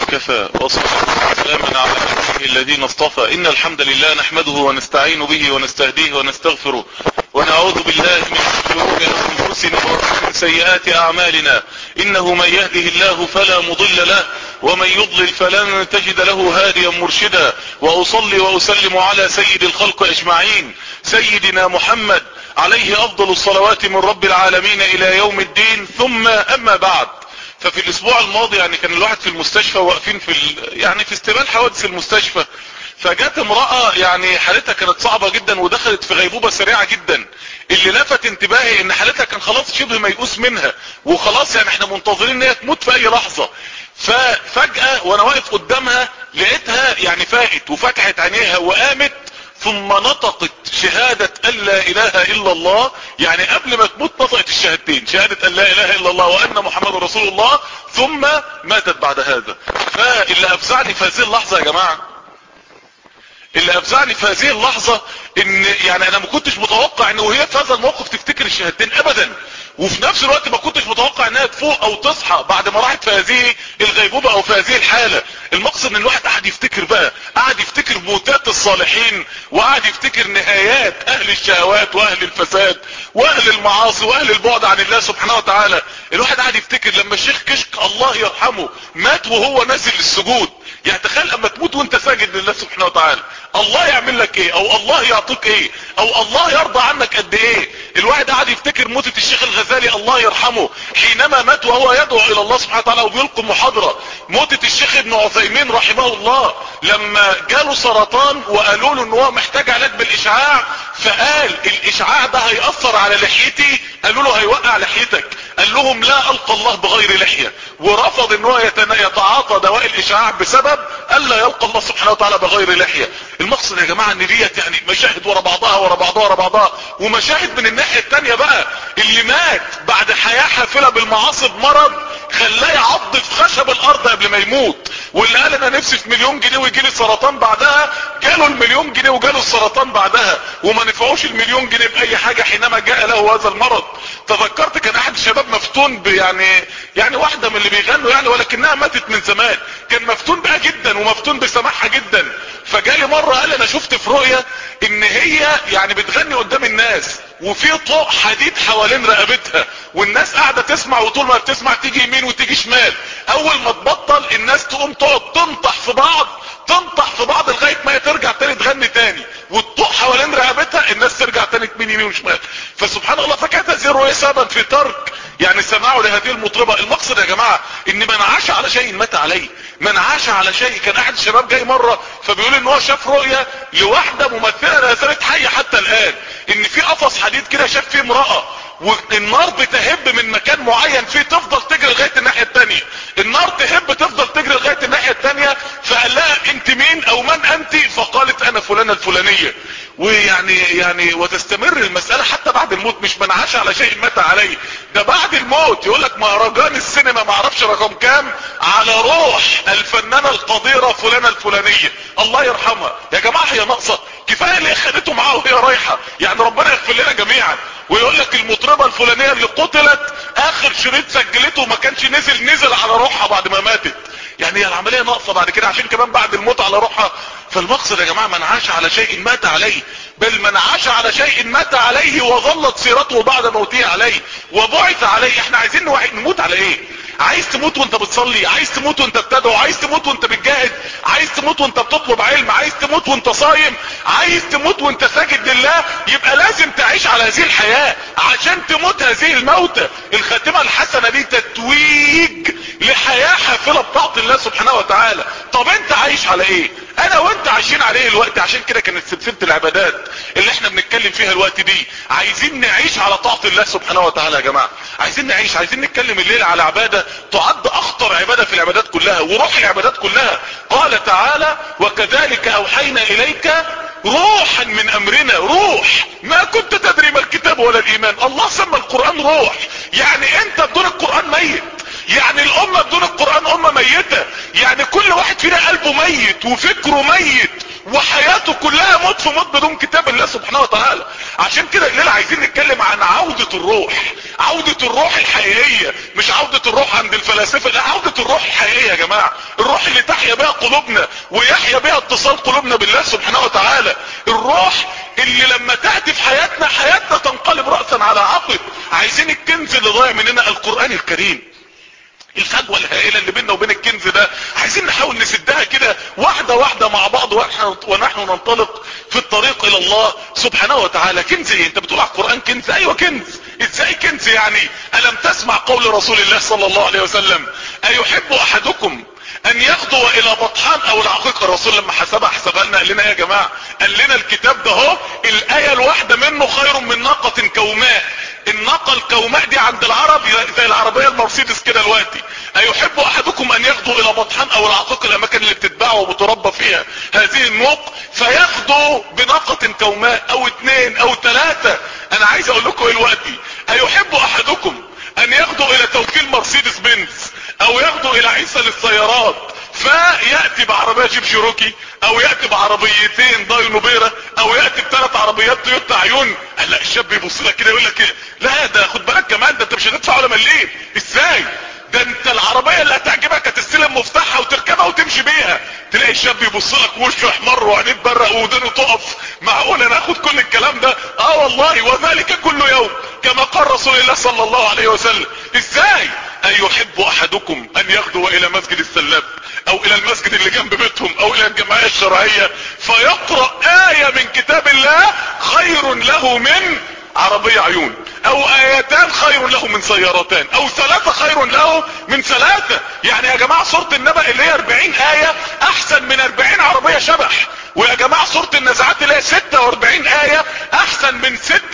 وكفى وصلاة وسلاما على نبيه الذين اصطفى إن الحمد لله نحمده ونستعين به ونستهديه ونستغفره ونعوذ بالله من شرور أنفسنا ومن سيئات أعمالنا إنه من يهده الله فلا مضل له ومن يضلل فلن تجد له هاديا مرشدا وأصلي وأسلم على سيد الخلق أجمعين سيدنا محمد عليه أفضل الصلوات من رب العالمين إلى يوم الدين ثم أما بعد ففي الاسبوع الماضي يعني كان الواحد في المستشفى واقفين في ال... يعني في استقبال حوادث المستشفى فجت امرأة يعني حالتها كانت صعبة جدا ودخلت في غيبوبة سريعة جدا اللي لفت انتباهي ان حالتها كان خلاص شبه ميؤوس منها وخلاص يعني احنا منتظرين ان هي تموت في اي لحظة ففجأة وانا واقف قدامها لقيتها يعني فاقت وفتحت عينيها وقامت ثم نطقت شهادة ان لا اله الا الله يعني قبل ما تموت نطقت الشهادتين شهادة ان لا اله الا الله وان محمد رسول الله ثم ماتت بعد هذا فاللي افزعني في هذه اللحظة يا جماعة اللي افزعني في هذه اللحظة ان يعني انا ما كنتش متوقع ان وهي في هذا الموقف تفتكر الشهادتين ابدا وفي نفس الوقت ما كنتش متوقع انها تفوق او تصحى بعد ما راحت في هذه الغيبوبة او في هذه الحالة المقصد ان الواحد قاعد يفتكر بقى قاعد يفتكر موتات الصالحين وقاعد يفتكر نهايات اهل الشهوات واهل الفساد واهل المعاصي واهل البعد عن الله سبحانه وتعالى الواحد قاعد يفتكر لما الشيخ كشك الله يرحمه مات وهو نازل للسجود يعني تخيل اما تموت وانت ساجد لله سبحانه وتعالى الله يعمل لك ايه او الله يعطيك ايه او الله يرضى عنك قد ايه الواحد قاعد يفتكر موتة الشيخ الغزالي الله يرحمه حينما مات وهو يدعو الى الله سبحانه وتعالى وبيلقي محاضرة موتة الشيخ ابن عثيمين رحمه الله لما جاله سرطان وقالوا له ان هو محتاج علاج بالاشعاع فقال الاشعاع ده هيأثر على لحيتي قالوا له هيوقع لحيتك قال لهم لا القى الله بغير لحية ورفض ان هو يتعاطى دواء الاشعاع بسبب الا يلقى الله سبحانه وتعالى بغير لحية المقصد يا جماعة ان ديت يعني مشاهد ورا بعضها ورا بعضها ورا بعضها ومشاهد من الناحية التانية بقى اللي مات بعد حياة حافلة بالمعاصي بمرض خلاه يعض في خشب الارض قبل ما يموت واللي قال انا نفسي في مليون جنيه ويجي لي سرطان بعدها جاله المليون جنيه وجاله السرطان بعدها وما نفعوش المليون جنيه باي حاجة حينما جاء له هذا المرض تذكرت كان احد الشباب مفتون يعني يعني واحدة من اللي بيغنوا يعني ولكنها ماتت من زمان كان مفتون بها جدا ومفتون بسماعها جدا فجالي مرة قال انا شفت في رؤية ان هي يعني بتغني قدام الناس وفي طوق حديد حوالين رقبتها والناس قاعدة تسمع وطول ما بتسمع تيجي يمين وتيجي شمال اول ما تبطل الناس تقوم تقعد تنطح في بعض تنطح في بعض لغاية ما هي ترجع تاني تغني تاني والطوق حوالين رقبتها الناس ترجع تاني تمين يمين وشمال فسبحان الله فكانت هذه الرؤية سبب في ترك يعني سماعه لهذه المطربة المقصد يا جماعة ان من عاش على شيء مات عليه من عاش على شيء كان احد الشباب جاي مرة فبيقول ان هو شاف رؤية لواحدة ممثلة لا زالت حية حتى الان ان في قفص حديد كده شاف فيه امرأة والنار بتهب من مكان معين فيه تفضل تجري لغاية الناحية التانية النار تهب تفضل تجري لغاية الناحية التانية فقال لها انت مين او من انت فقالت انا فلانة الفلانية ويعني يعني وتستمر المسألة حتى بعد الموت مش من عاش على شيء مات عليه ده بعد الموت يقول لك مهرجان السينما ما اعرفش رقم كام على روح الفنانة القديرة فلانة الفلانية الله يرحمها يا جماعة هي ناقصة كفاية اللي خدته معاه وهي رايحة يعني ربنا يغفر لنا جميعا ويقول لك المطربة الفلانية اللي قتلت اخر شريط سجلته وما كانش نزل نزل على روحها بعد ما ماتت يعني هي العملية ناقصة بعد كده عشان كمان بعد الموت على روحها فالمقصد يا جماعة من عاش على شيء مات عليه بل من عاش على شيء مات عليه وظلت سيرته بعد موته عليه وبعث عليه احنا عايزين نموت على ايه عايز تموت وانت بتصلي عايز تموت وانت بتدعو عايز تموت وانت بتجاهد عايز تموت وانت بتطلب علم عايز تموت وانت صايم عايز تموت وانت ساجد لله يبقى لازم تعيش على هذه الحياة عشان تموت هذه الموتة الخاتمة الحسنة دي تتويج لحياة حافلة بطاعة الله سبحانه وتعالى طب انت عايش على ايه انا وانت عايشين عليه الوقت عشان كده كانت سلسلة العبادات اللي احنا بنتكلم فيها الوقت دي عايزين نعيش على طاعة الله سبحانه وتعالى يا جماعة عايزين نعيش عايزين نتكلم الليل على عبادة تعد اخطر عبادة في العبادات كلها وروح العبادات كلها قال تعالى وكذلك اوحينا اليك روحا من امرنا روح ما كنت تدري ما الكتاب ولا الايمان الله سمى القرآن روح يعني انت بدون القرآن ميت يعني الامة بدون القرآن امة ميتة يعني كل واحد فينا قلبه ميت وفكره ميت وحياته كلها موت في موت بدون كتاب الله سبحانه وتعالى عشان كده الليله عايزين نتكلم عن عودة الروح عودة الروح الحقيقية مش عودة الروح عند الفلاسفة لا عودة الروح الحقيقية يا جماعة الروح اللي تحيا بها قلوبنا ويحيا بها اتصال قلوبنا بالله سبحانه وتعالى الروح اللي لما تأتي في حياتنا حياتنا تنقلب رأسا على عقب عايزين الكنز اللي ضايع مننا القرآن الكريم الفجوة الهائلة اللي بيننا وبين الكنز ده عايزين نحاول نسدها كده واحدة واحدة مع بعض ونحن ننطلق في الطريق الى الله سبحانه وتعالى كنز ايه انت بتقول على القرآن كنز ايوه كنز ازاي كنز يعني الم تسمع قول رسول الله صلى الله عليه وسلم ايحب احدكم ان يغدو الى بطحان او العقيق الرسول لما حسبها حسبها لنا قال لنا يا جماعة قال لنا الكتاب ده اهو الاية الواحدة منه خير من ناقة كوماء الناقة الكوماء دي عند العرب زي العربية المرسيدس كده دلوقتي ايحب احدكم ان يغدو الى بطحان او العقيق الاماكن اللي بتتباع وبتربى فيها هذه النوق فيغدو بناقة كوماء او اتنين او تلاتة انا عايز اقول لكم ايه دلوقتي ايحب احدكم ان يغدو الى توكيل مرسيدس بنز او يغدو الى عيسى للسيارات فيأتي بعربية جيب شيروكي او يأتي بعربيتين داينو بيرة او يأتي بثلاث عربيات تويوتا عيون لا الشاب يبص لك كده يقول لك إيه؟ لا ده خد بالك كمان ده انت مش هتدفع ولا مليم ازاي ده انت العربية اللي هتعجبك هتستلم مفتاحها وتركبها وتمشي بيها تلاقي الشاب يبص لك وشه احمر وعينيه تبرق ودانه تقف معقول انا اخد كل الكلام ده اه والله وذلك كل يوم كما قال رسول الله صلى الله عليه وسلم ازاي ايحب احدكم ان يغدو الى مسجد السلاب او الى المسجد اللي جنب بيتهم او الى الجمعية الشرعية فيقرأ آية من كتاب الله خير له من عربية عيون او ايتان خير له من سيارتان او ثلاثة خير له من ثلاثة يعني يا جماعة سورة النبأ اللي هي 40 آية احسن من 40 عربية شبح ويا جماعة سورة النزعات اللي هي 46 آية احسن من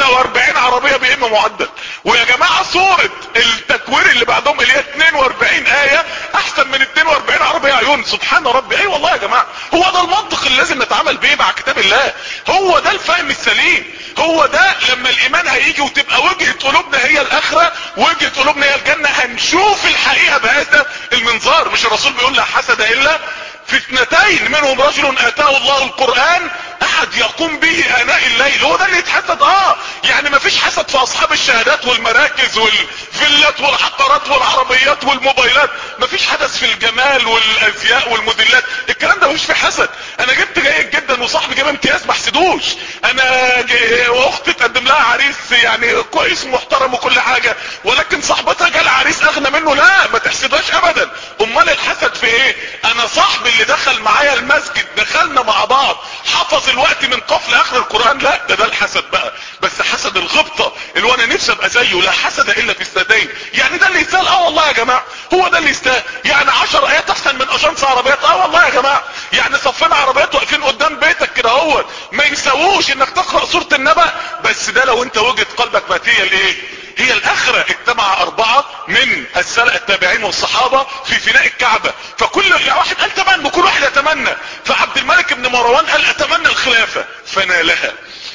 46 عربية بإم معدل ويا جماعة سورة التكوير اللي بعدهم اللي هي 42 آية احسن من 42 عربية عيون سبحان ربي اي أيوة والله يا جماعة هو ده المنطق اللي لازم نتعامل بيه مع كتاب الله هو ده الفهم السليم هو ده لما الايمان هيجي وتبقى وجهة قلوبنا هي الاخرة وجهة قلوبنا هي الجنة هنشوف الحقيقة بهذا المنظار مش الرسول بيقول لا حسد الا في اثنتين منهم رجل اتاه الله القرآن احد يقوم به اناء الليل هو ده اللي يتحسد اه يعني ما فيش حسد في اصحاب الشهادات والمراكز والفيلات والعقارات والعربيات والموبايلات ما فيش حدث في الجمال والازياء والموديلات الكلام ده مش في حسد انا جبت جيد جدا وصاحبي جاب امتياز ما حسدوش انا واختي تقدم لها عريس يعني كويس ومحترم وكل حاجة ولكن صاحبتها جال عريس اغنى منه لا ما تحسدهاش ابدا امال الحسد في ايه انا صاحبي اللي دخل معايا المسجد دخلنا مع بعض حفظ الوقت من قف لاخر القرآن لا ده ده الحسد بقى بس حسد الغبطة اللي هو انا نفسي ابقى زيه لا حسد الا في السادين يعني ده اللي يستاهل اه والله يا جماعة هو ده اللي يستاهل يعني عشر ايات احسن من اجنس عربيات اه والله يا جماعة يعني صفين عربيات واقفين قدام بيتك كده هو ما يساووش انك تقرأ سورة النبأ بس ده لو انت وجهة قلبك بقت هي الايه هي الاخرة اجتمع اربعة من السلق التابعين والصحابة في فناء الكعبة فكل يعني واحد قال تمنى كل واحد يتمنى فعبد الملك بن مروان قال اتمنى الخلافة فنالها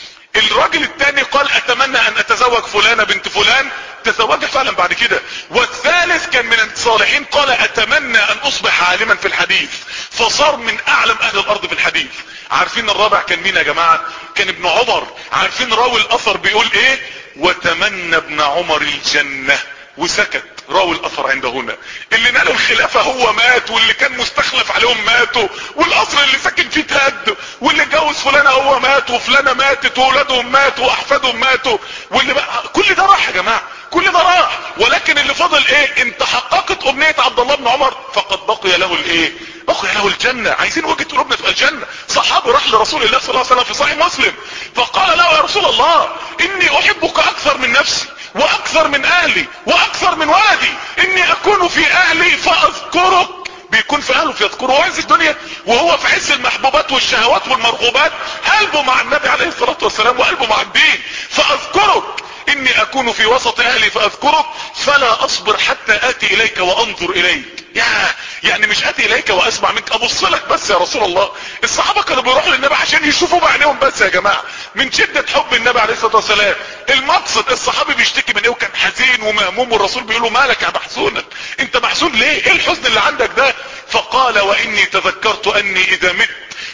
الراجل الثاني قال اتمنى ان اتزوج فلانة بنت فلان تزوجها فعلا بعد كده والثالث كان من الصالحين قال اتمنى ان اصبح عالما في الحديث فصار من اعلم اهل الارض في الحديث عارفين الرابع كان مين يا جماعة كان ابن عمر عارفين راوي الاثر بيقول ايه وتمنى ابن عمر الجنة وسكت راوي الاثر عند هنا اللي نال الخلافة هو مات واللي كان مستخلف عليهم ماتوا والقصر اللي ساكن فيه تهد واللي جوز فلانة هو مات وفلانة ماتت واولادهم ماتوا واحفادهم ماتوا واللي بقى كل ده راح يا جماعة كل ده راح ولكن اللي فضل ايه انت حققت امنية عبد الله بن عمر فقد بقي له الايه بقي له الجنة عايزين وجهة قلوبنا تبقى الجنة صحابي راح لرسول الله صلى الله عليه وسلم في صحيح مسلم فقال له يا رسول الله اني احبك اكثر من نفسي واكثر من اهلي واكثر من ولدي اني اكون في اهلي فاذكرك بيكون في اهله فيذكره هو عز الدنيا وهو في عز المحبوبات والشهوات والمرغوبات قلبه مع النبي عليه الصلاة والسلام وقلبه مع الدين فاذكرك اني اكون في وسط اهلي فاذكرك فلا اصبر حتى اتي اليك وانظر اليك يا يعني مش اتي اليك واسمع منك ابص لك بس يا رسول الله الصحابة كانوا بيروحوا للنبي عشان يشوفوا بعينيهم بس يا جماعة من شدة حب النبي عليه الصلاة والسلام المقصد الصحابي بيشتكي من ايه وكان حزين ومهموم والرسول بيقول له مالك يا محزونا انت محزون ليه ايه الحزن اللي عندك ده فقال واني تذكرت اني اذا مت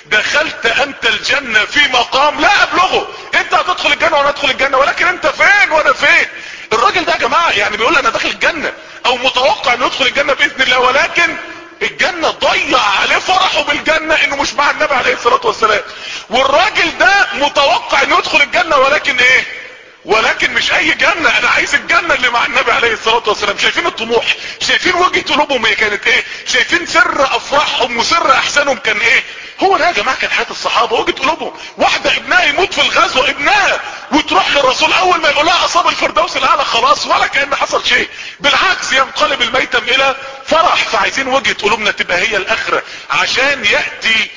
دخلت انت الجنة في مقام لا ابلغه انت هتدخل الجنة وانا ادخل الجنة ولكن انت فين وانا فين الراجل ده يا جماعة يعني بيقول انا داخل الجنة او متوقع انه يدخل الجنة باذن الله ولكن الجنة ضيع عليه فرحه بالجنة انه مش مع النبي عليه الصلاة والسلام والراجل ده متوقع انه يدخل الجنة ولكن ايه ولكن مش اي جنة انا عايز الجنة اللي مع النبي عليه الصلاة والسلام شايفين الطموح شايفين وجهة قلوبهم هي كانت ايه شايفين سر افراحهم وسر احسانهم كان ايه هو ده يا جماعة كان حياة الصحابة وجهة قلوبهم واحدة ابنها يموت في الغزوة ابنها وتروح للرسول اول ما يقول لها اصاب الفردوس الاعلى خلاص ولا كان حصل شيء بالعكس ينقلب الميتم الى فرح فعايزين وجهة قلوبنا تبقى هي الاخرة عشان يأتي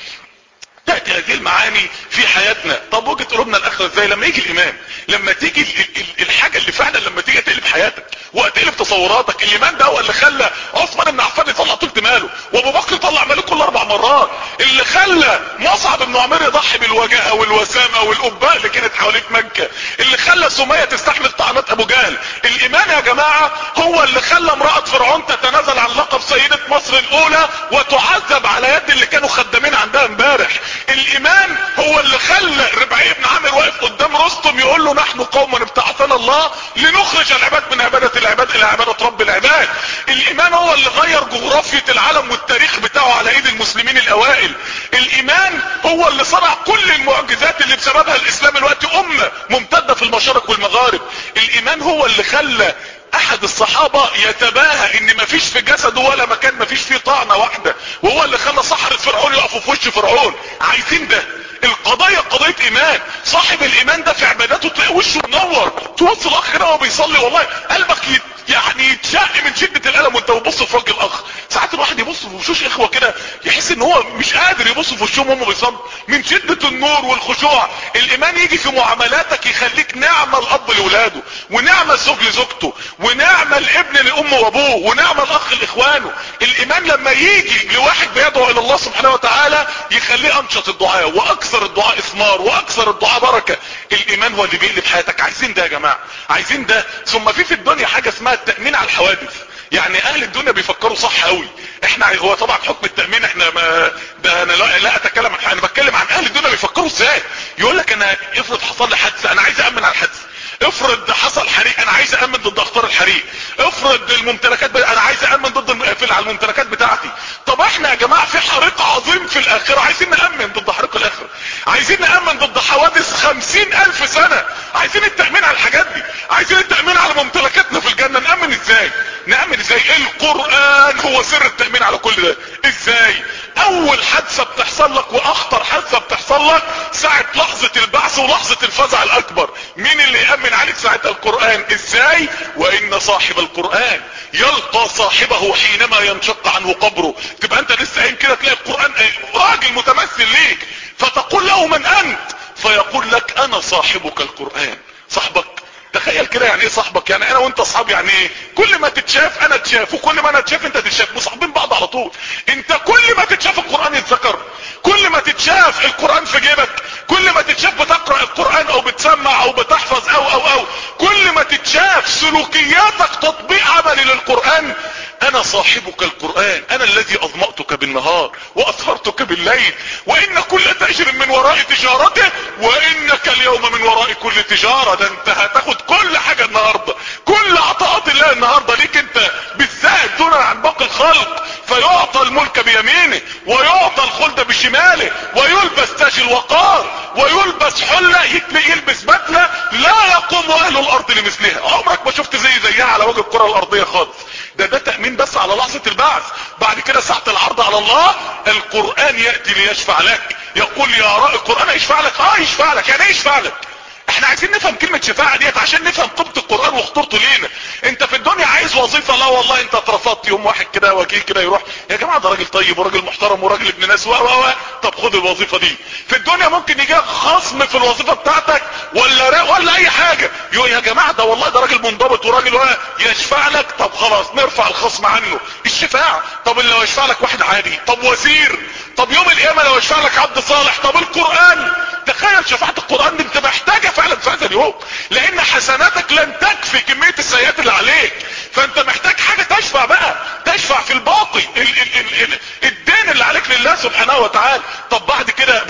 تأتي هذه المعاني في حياتنا طب وجهة قلوبنا الاخرة ازاي لما يجي الامام لما تيجي الحاجة اللي فعلا لما تيجي تقلب حياتك وتقلب تصوراتك الايمان ده هو اللي خلى عثمان بن عفان يطلع طولة ماله وابو بكر يطلع ماله كل اربع مرات اللي خلى مصعب بن عمير يضحي بالوجاهه والوسامه والقباء اللي كانت حوالين مكه اللي خلى سميه تستحمل طعنات ابو جهل الايمان يا جماعه هو اللي خلى امراه فرعون تتنازل عن لقب سيده مصر الاولى وتعذب على يد اللي كانوا خدامين عندها امبارح الايمان هو اللي خلى ربعي بن عامر واقف قدام رستم يقول له نحن قوم ابتعثنا الله لنخرج العباد من عباده العباد الى عباده رب العباد الايمان هو اللي غير جغرافية العالم والتاريخ بتاعه على ايد المسلمين الاوائل الايمان هو اللي صنع كل المعجزات اللي بسببها الاسلام الوقت امة ممتدة في المشارق والمغارب الايمان هو اللي خلى احد الصحابة يتباهى ان مفيش في جسده ولا مكان مفيش فيه طعنة واحدة وهو اللي خلى سحرة فرعون يقفوا في وش فرعون عايزين ده القضايا قضية ايمان صاحب الايمان ده في عباداته تلاقي وشه منور توصل الاخ كده وهو بيصلي والله قلبك يت يعني يتشق من شدة الالم وانت بتبص في وجه الاخ ساعات الواحد يبص في وشوش اخوة كده يحس ان هو مش قادر يبص في وشهم وهم بيصلوا من شدة النور والخشوع الايمان يجي في معاملاتك يخليك نعمة الاب لاولاده ونعمة الزوج لزوجته ونعمة الابن لامه وابوه ونعمة الاخ لاخوانه الايمان لما يجي لواحد بيدعو الى الله سبحانه وتعالى يخليه انشط الدعاء واكثر الدعاء اثمار واكثر الدعاء بركة الايمان هو اللي بيقلب حياتك عايزين ده يا جماعة عايزين ده ثم في في الدنيا حاجة اسمها التأمين على الحوادث يعني اهل الدنيا بيفكروا صح قوي احنا هو طبعا حكم التأمين احنا ما ده انا لا, لا اتكلم عن انا بتكلم عن اهل الدنيا بيفكروا ازاي يقول لك انا افرض حصل لي حادثه انا عايز امن على الحادثه افرض حصل حريق انا عايز امن ضد اخطار الحريق افرض الممتلكات ب... انا عايز امن ضد الم... على الممتلكات بتاعتي طب احنا يا جماعه في حريق عظيم في الاخره عايزين نامن ضد حريق الاخره عايزين نامن ضد حوادث خمسين الف سنه عايزين التامين على الحاجات دي عايزين التامين على ممتلكاتنا في الجنه نامن ازاي نامن ازاي القران هو سر التامين على كل ده ازاي اول حادثه بتحصل لك واخطر حادثه بتحصل لك ساعه لحظه البعث ولحظه الفزع الاكبر مين اللي يامن عليك ساعه القران ازاي وان صاحب القران يلقى صاحبه حينما ينشق عنه قبره تبقى انت لسه قايم كده تلاقي القران راجل متمثل ليك فتقول له من انت فيقول لك انا صاحبك القران صاحبك تخيل كده يعني ايه صاحبك يعني انا وانت اصحاب يعني ايه كل ما تتشاف انا اتشاف وكل ما انا اتشاف انت تتشاف مصاحبين بعض على طول انت كل ما تتشاف القرآن يتذكر كل ما تتشاف القرآن في جيبك كل ما تتشاف بتقرأ القرآن او بتسمع او بتحفظ او او او كل ما تتشاف سلوكياتك تطبيق عملي للقرآن انا صاحبك القرآن انا الذي اظمأتك بالنهار واثهرتك بالليل وان كل تأجر من وراء تجارته وانك اليوم من وراء كل تجارة ده انت هتاخد كل حاجة النهاردة كل عطاءات الله النهاردة ليك انت بالذات دون عن باقي الخلق فيعطى الملك بيمينه ويعطى الخلد بشماله ويلبس تاج الوقار ويلبس حلة يلبس بدلة لا يقوم اهل الارض لمثلها عمرك ما شفت زي زيها على وجه الكرة الارضية خالص ده ده تأمين بس على لحظة البعث بعد كده ساعة العرض على الله القرآن يأتي ليشفع لك يقول يا رأي القرآن يشفع لك اه يشفع لك يعني ايه يشفع لك احنا عايزين نفهم كلمة شفاعة ديت عشان نفهم قيمة القرآن وخطورته لينا انت في الدنيا عايز وظيفة لا والله انت اترفضت يوم واحد كده وكيل كده يروح يا جماعة ده راجل طيب وراجل محترم وراجل ابن ناس و و طب خد الوظيفة دي في الدنيا ممكن يجي خصم في الوظيفة بتاعتك ولا ولا اي حاجة يقول يا جماعة ده والله ده راجل منضبط وراجل يشفع لك طب خلاص نرفع الخصم عنه الشفاعة طب اللي لو يشفع لك واحد عادي طب وزير طب يوم القيامة لو يشفع لك عبد صالح طب القرآن تخيل شفاعة القرآن دي انت محتاجة فعلا في هذا اليوم لان حسناتك لن تكفي كمية السيئات اللي عليك فانت محتاج حاجة تشفع بقى تشفع في الباقي ال ال ال ال الدين اللي عليك لله سبحانه وتعالى طب بعد كده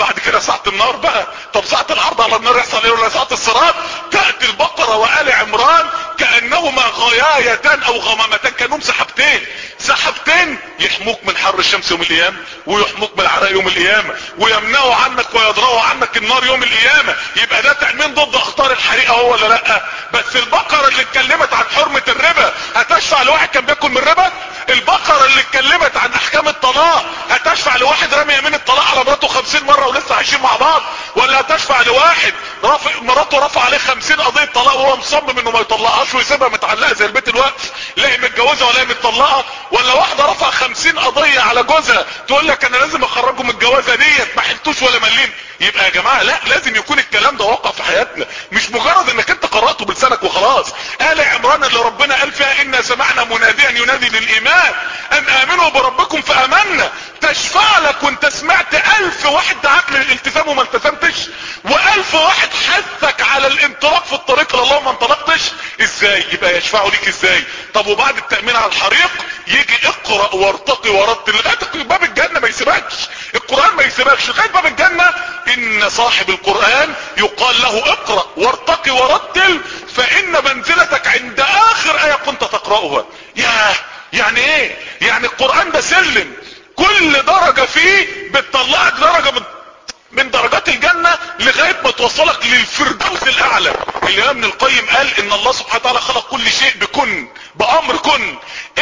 غيايتان او غمامتان كانهم سحبتين سحبتين يحموك من حر الشمس يوم القيامة ويحموك من العراء يوم القيامة ويمنعوا عنك ويضرعوا عنك النار يوم القيامة يبقى ده تأمين ضد اخطار الحريقة هو ولا لا بس البقرة اللي اتكلمت عن حرمة الربا هتشفع لواحد كان بياكل من الربا البقرة اللي اتكلمت عن احكام الطلاق هتشفع لواحد رمي يمين الطلاق على مراته خمسين مرة ولسه عايشين مع بعض ولا هتشفع لواحد رافع مراته رفع عليه خمسين قضية طلاق وهو مصمم انه ما يطلقهاش ويسيبها متعلقة زي البيت الوقف لا هي متجوزة ولا هي متطلقة ولا واحدة رفع خمسين قضية على جوزها تقول لك انا لازم اخرجه من الجوازة ديت ما حلتوش ولا مليم يبقى يا جماعة لا لازم يكون الكلام ده واقع في حياتنا مش مجرد انك انت قرأته بلسانك وخلاص آل عمران اللي ربنا قال فيها انا سمعنا مناديا ينادي للايمان ان امنوا بربكم فامنا تشفع لك وانت سمعت الف واحد دعاك للالتزام وما التزمتش والف واحد حثك على الانطلاق في الطريق لله ما انطلقتش ازاي يبقى يشفعوا ليك ازاي طب وبعد التأمين على الحريق يجي اقرأ وارتقي ورتل لغاية باب الجنة ما يسيبكش القرآن ما يسيبكش لغاية باب الجنة ان صاحب القرآن يقال له اقرأ وارتقي ورتل فان منزلتك عند اخر اية كنت تقرأها ياه يعني ايه يعني القرآن ده سلم كل درجة فيه بتطلعك درجة من من درجات الجنة لغاية ما توصلك للفردوس الاعلى الامام ابن القيم قال ان الله سبحانه وتعالى خلق كل شيء بكن بامر كن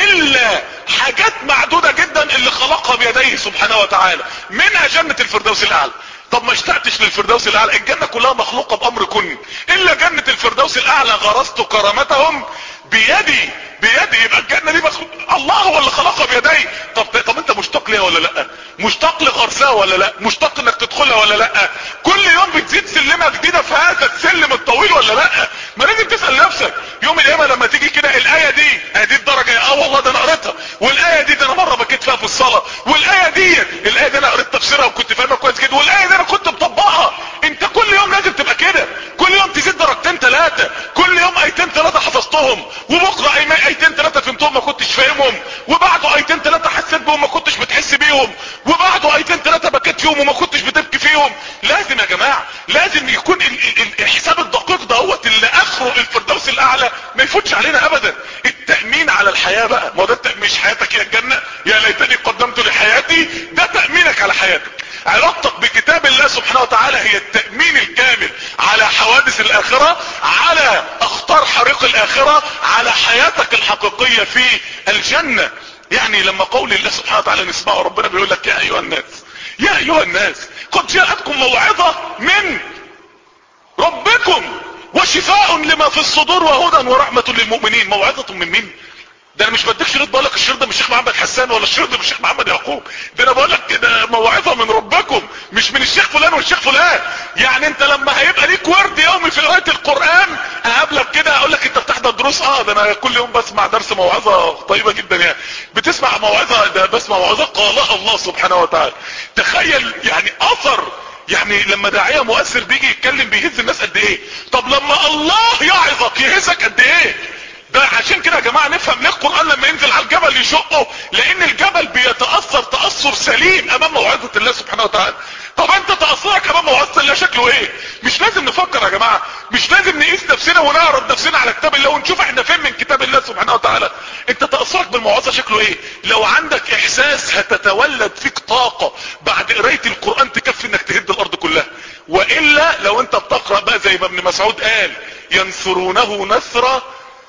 الا حاجات معدودة جدا اللي خلقها بيديه سبحانه وتعالى منها جنة الفردوس الاعلى طب ما اشتقتش للفردوس الاعلى الجنة كلها مخلوقة بامر كن الا جنة الفردوس الاعلى غرست كرامتهم بيدي بيدي يبقى الجنة دي مخلوق الله هو اللي خلقها بيدي طب طب انت مشتاق ليها ولا لا مشتاق لغرسها ولا لا مشتاق انك تدخلها ولا لا كل يوم بتزيد سلمة جديدة في هذا السلم الطويل ولا لا ما لازم تسأل نفسك يوم القيامة لما تيجي كده الاية دي ادي الدرجة اه والله ده انا قريتها والاية دي ده انا مرة بكيت فيها في الصلاة والاية دي الاية دي انا قريت تفسيرها وكنت فاهمها كويس جدا والاية دي انا كنت مطبقها انت كل يوم لازم تبقى كده كل يوم تزيد درجتين ثلاثة كل يوم ايتين ثلاثة حفظتهم وبكرة ايتين ثلاثة فهمتهم ما كنتش فاهمهم وبعده ايتين ثلاثة حسيت بهم ما كنتش بتحس بيهم وبعده ايتين ثلاثة بكيت فيهم وما كنتش بتبكي فيهم لازم يا جماعة لازم يكون ال ال الحساب الدقيق دوت اللي اخره الفردوس الاعلى ما يفوتش علينا ابدا التأمين على الحياة بقى ما ده مش حياتك يا الجنة يا ليتني قدمت لحياتي ده تأمينك على حياتك علاقتك بكتاب الله سبحانه وتعالى هي التأمين الكامل على حوادث الاخرة على اخطار حريق الاخرة على حياتك الحقيقية في الجنة يعني لما قول الله سبحانه وتعالى نسمعه ربنا بيقول لك يا ايها الناس يا ايها الناس قد جاءتكم موعظة من ربكم وشفاء لما في الصدور وهدى ورحمة للمؤمنين موعظة من مين ده انا مش بديك شريط بقول لك الشريط ده مش الشيخ محمد حسان ولا الشريط ده مش الشيخ محمد يعقوب ده انا بقول لك كده موعظه من ربكم مش من الشيخ فلان والشيخ فلان يعني انت لما هيبقى ليك ورد يومي في قراءه القران اقابلك كده اقول لك انت بتحضر دروس اه ده انا كل يوم بسمع درس موعظه طيبه جدا يعني بتسمع موعظه ده بسمع موعظه قالها الله سبحانه وتعالى تخيل يعني اثر يعني لما داعيه مؤثر بيجي يتكلم بيهز الناس قد ايه طب لما الله يعظك يهزك قد ايه ده عشان كده يا جماعة نفهم ليه القرآن لما ينزل على الجبل يشقه لان الجبل بيتأثر تأثر سليم امام موعظة الله سبحانه وتعالى طب انت تأثرك امام موعظة الله شكله ايه مش لازم نفكر يا جماعة مش لازم نقيس نفسنا ونعرض نفسنا على كتاب الله ونشوف احنا فين من كتاب الله سبحانه وتعالى انت تأثرك بالموعظة شكله ايه لو عندك احساس هتتولد فيك طاقة بعد قراية القرآن تكفي انك تهد الارض كلها والا لو انت بتقرأ بقى زي ما ابن مسعود قال ينثرونه نثرة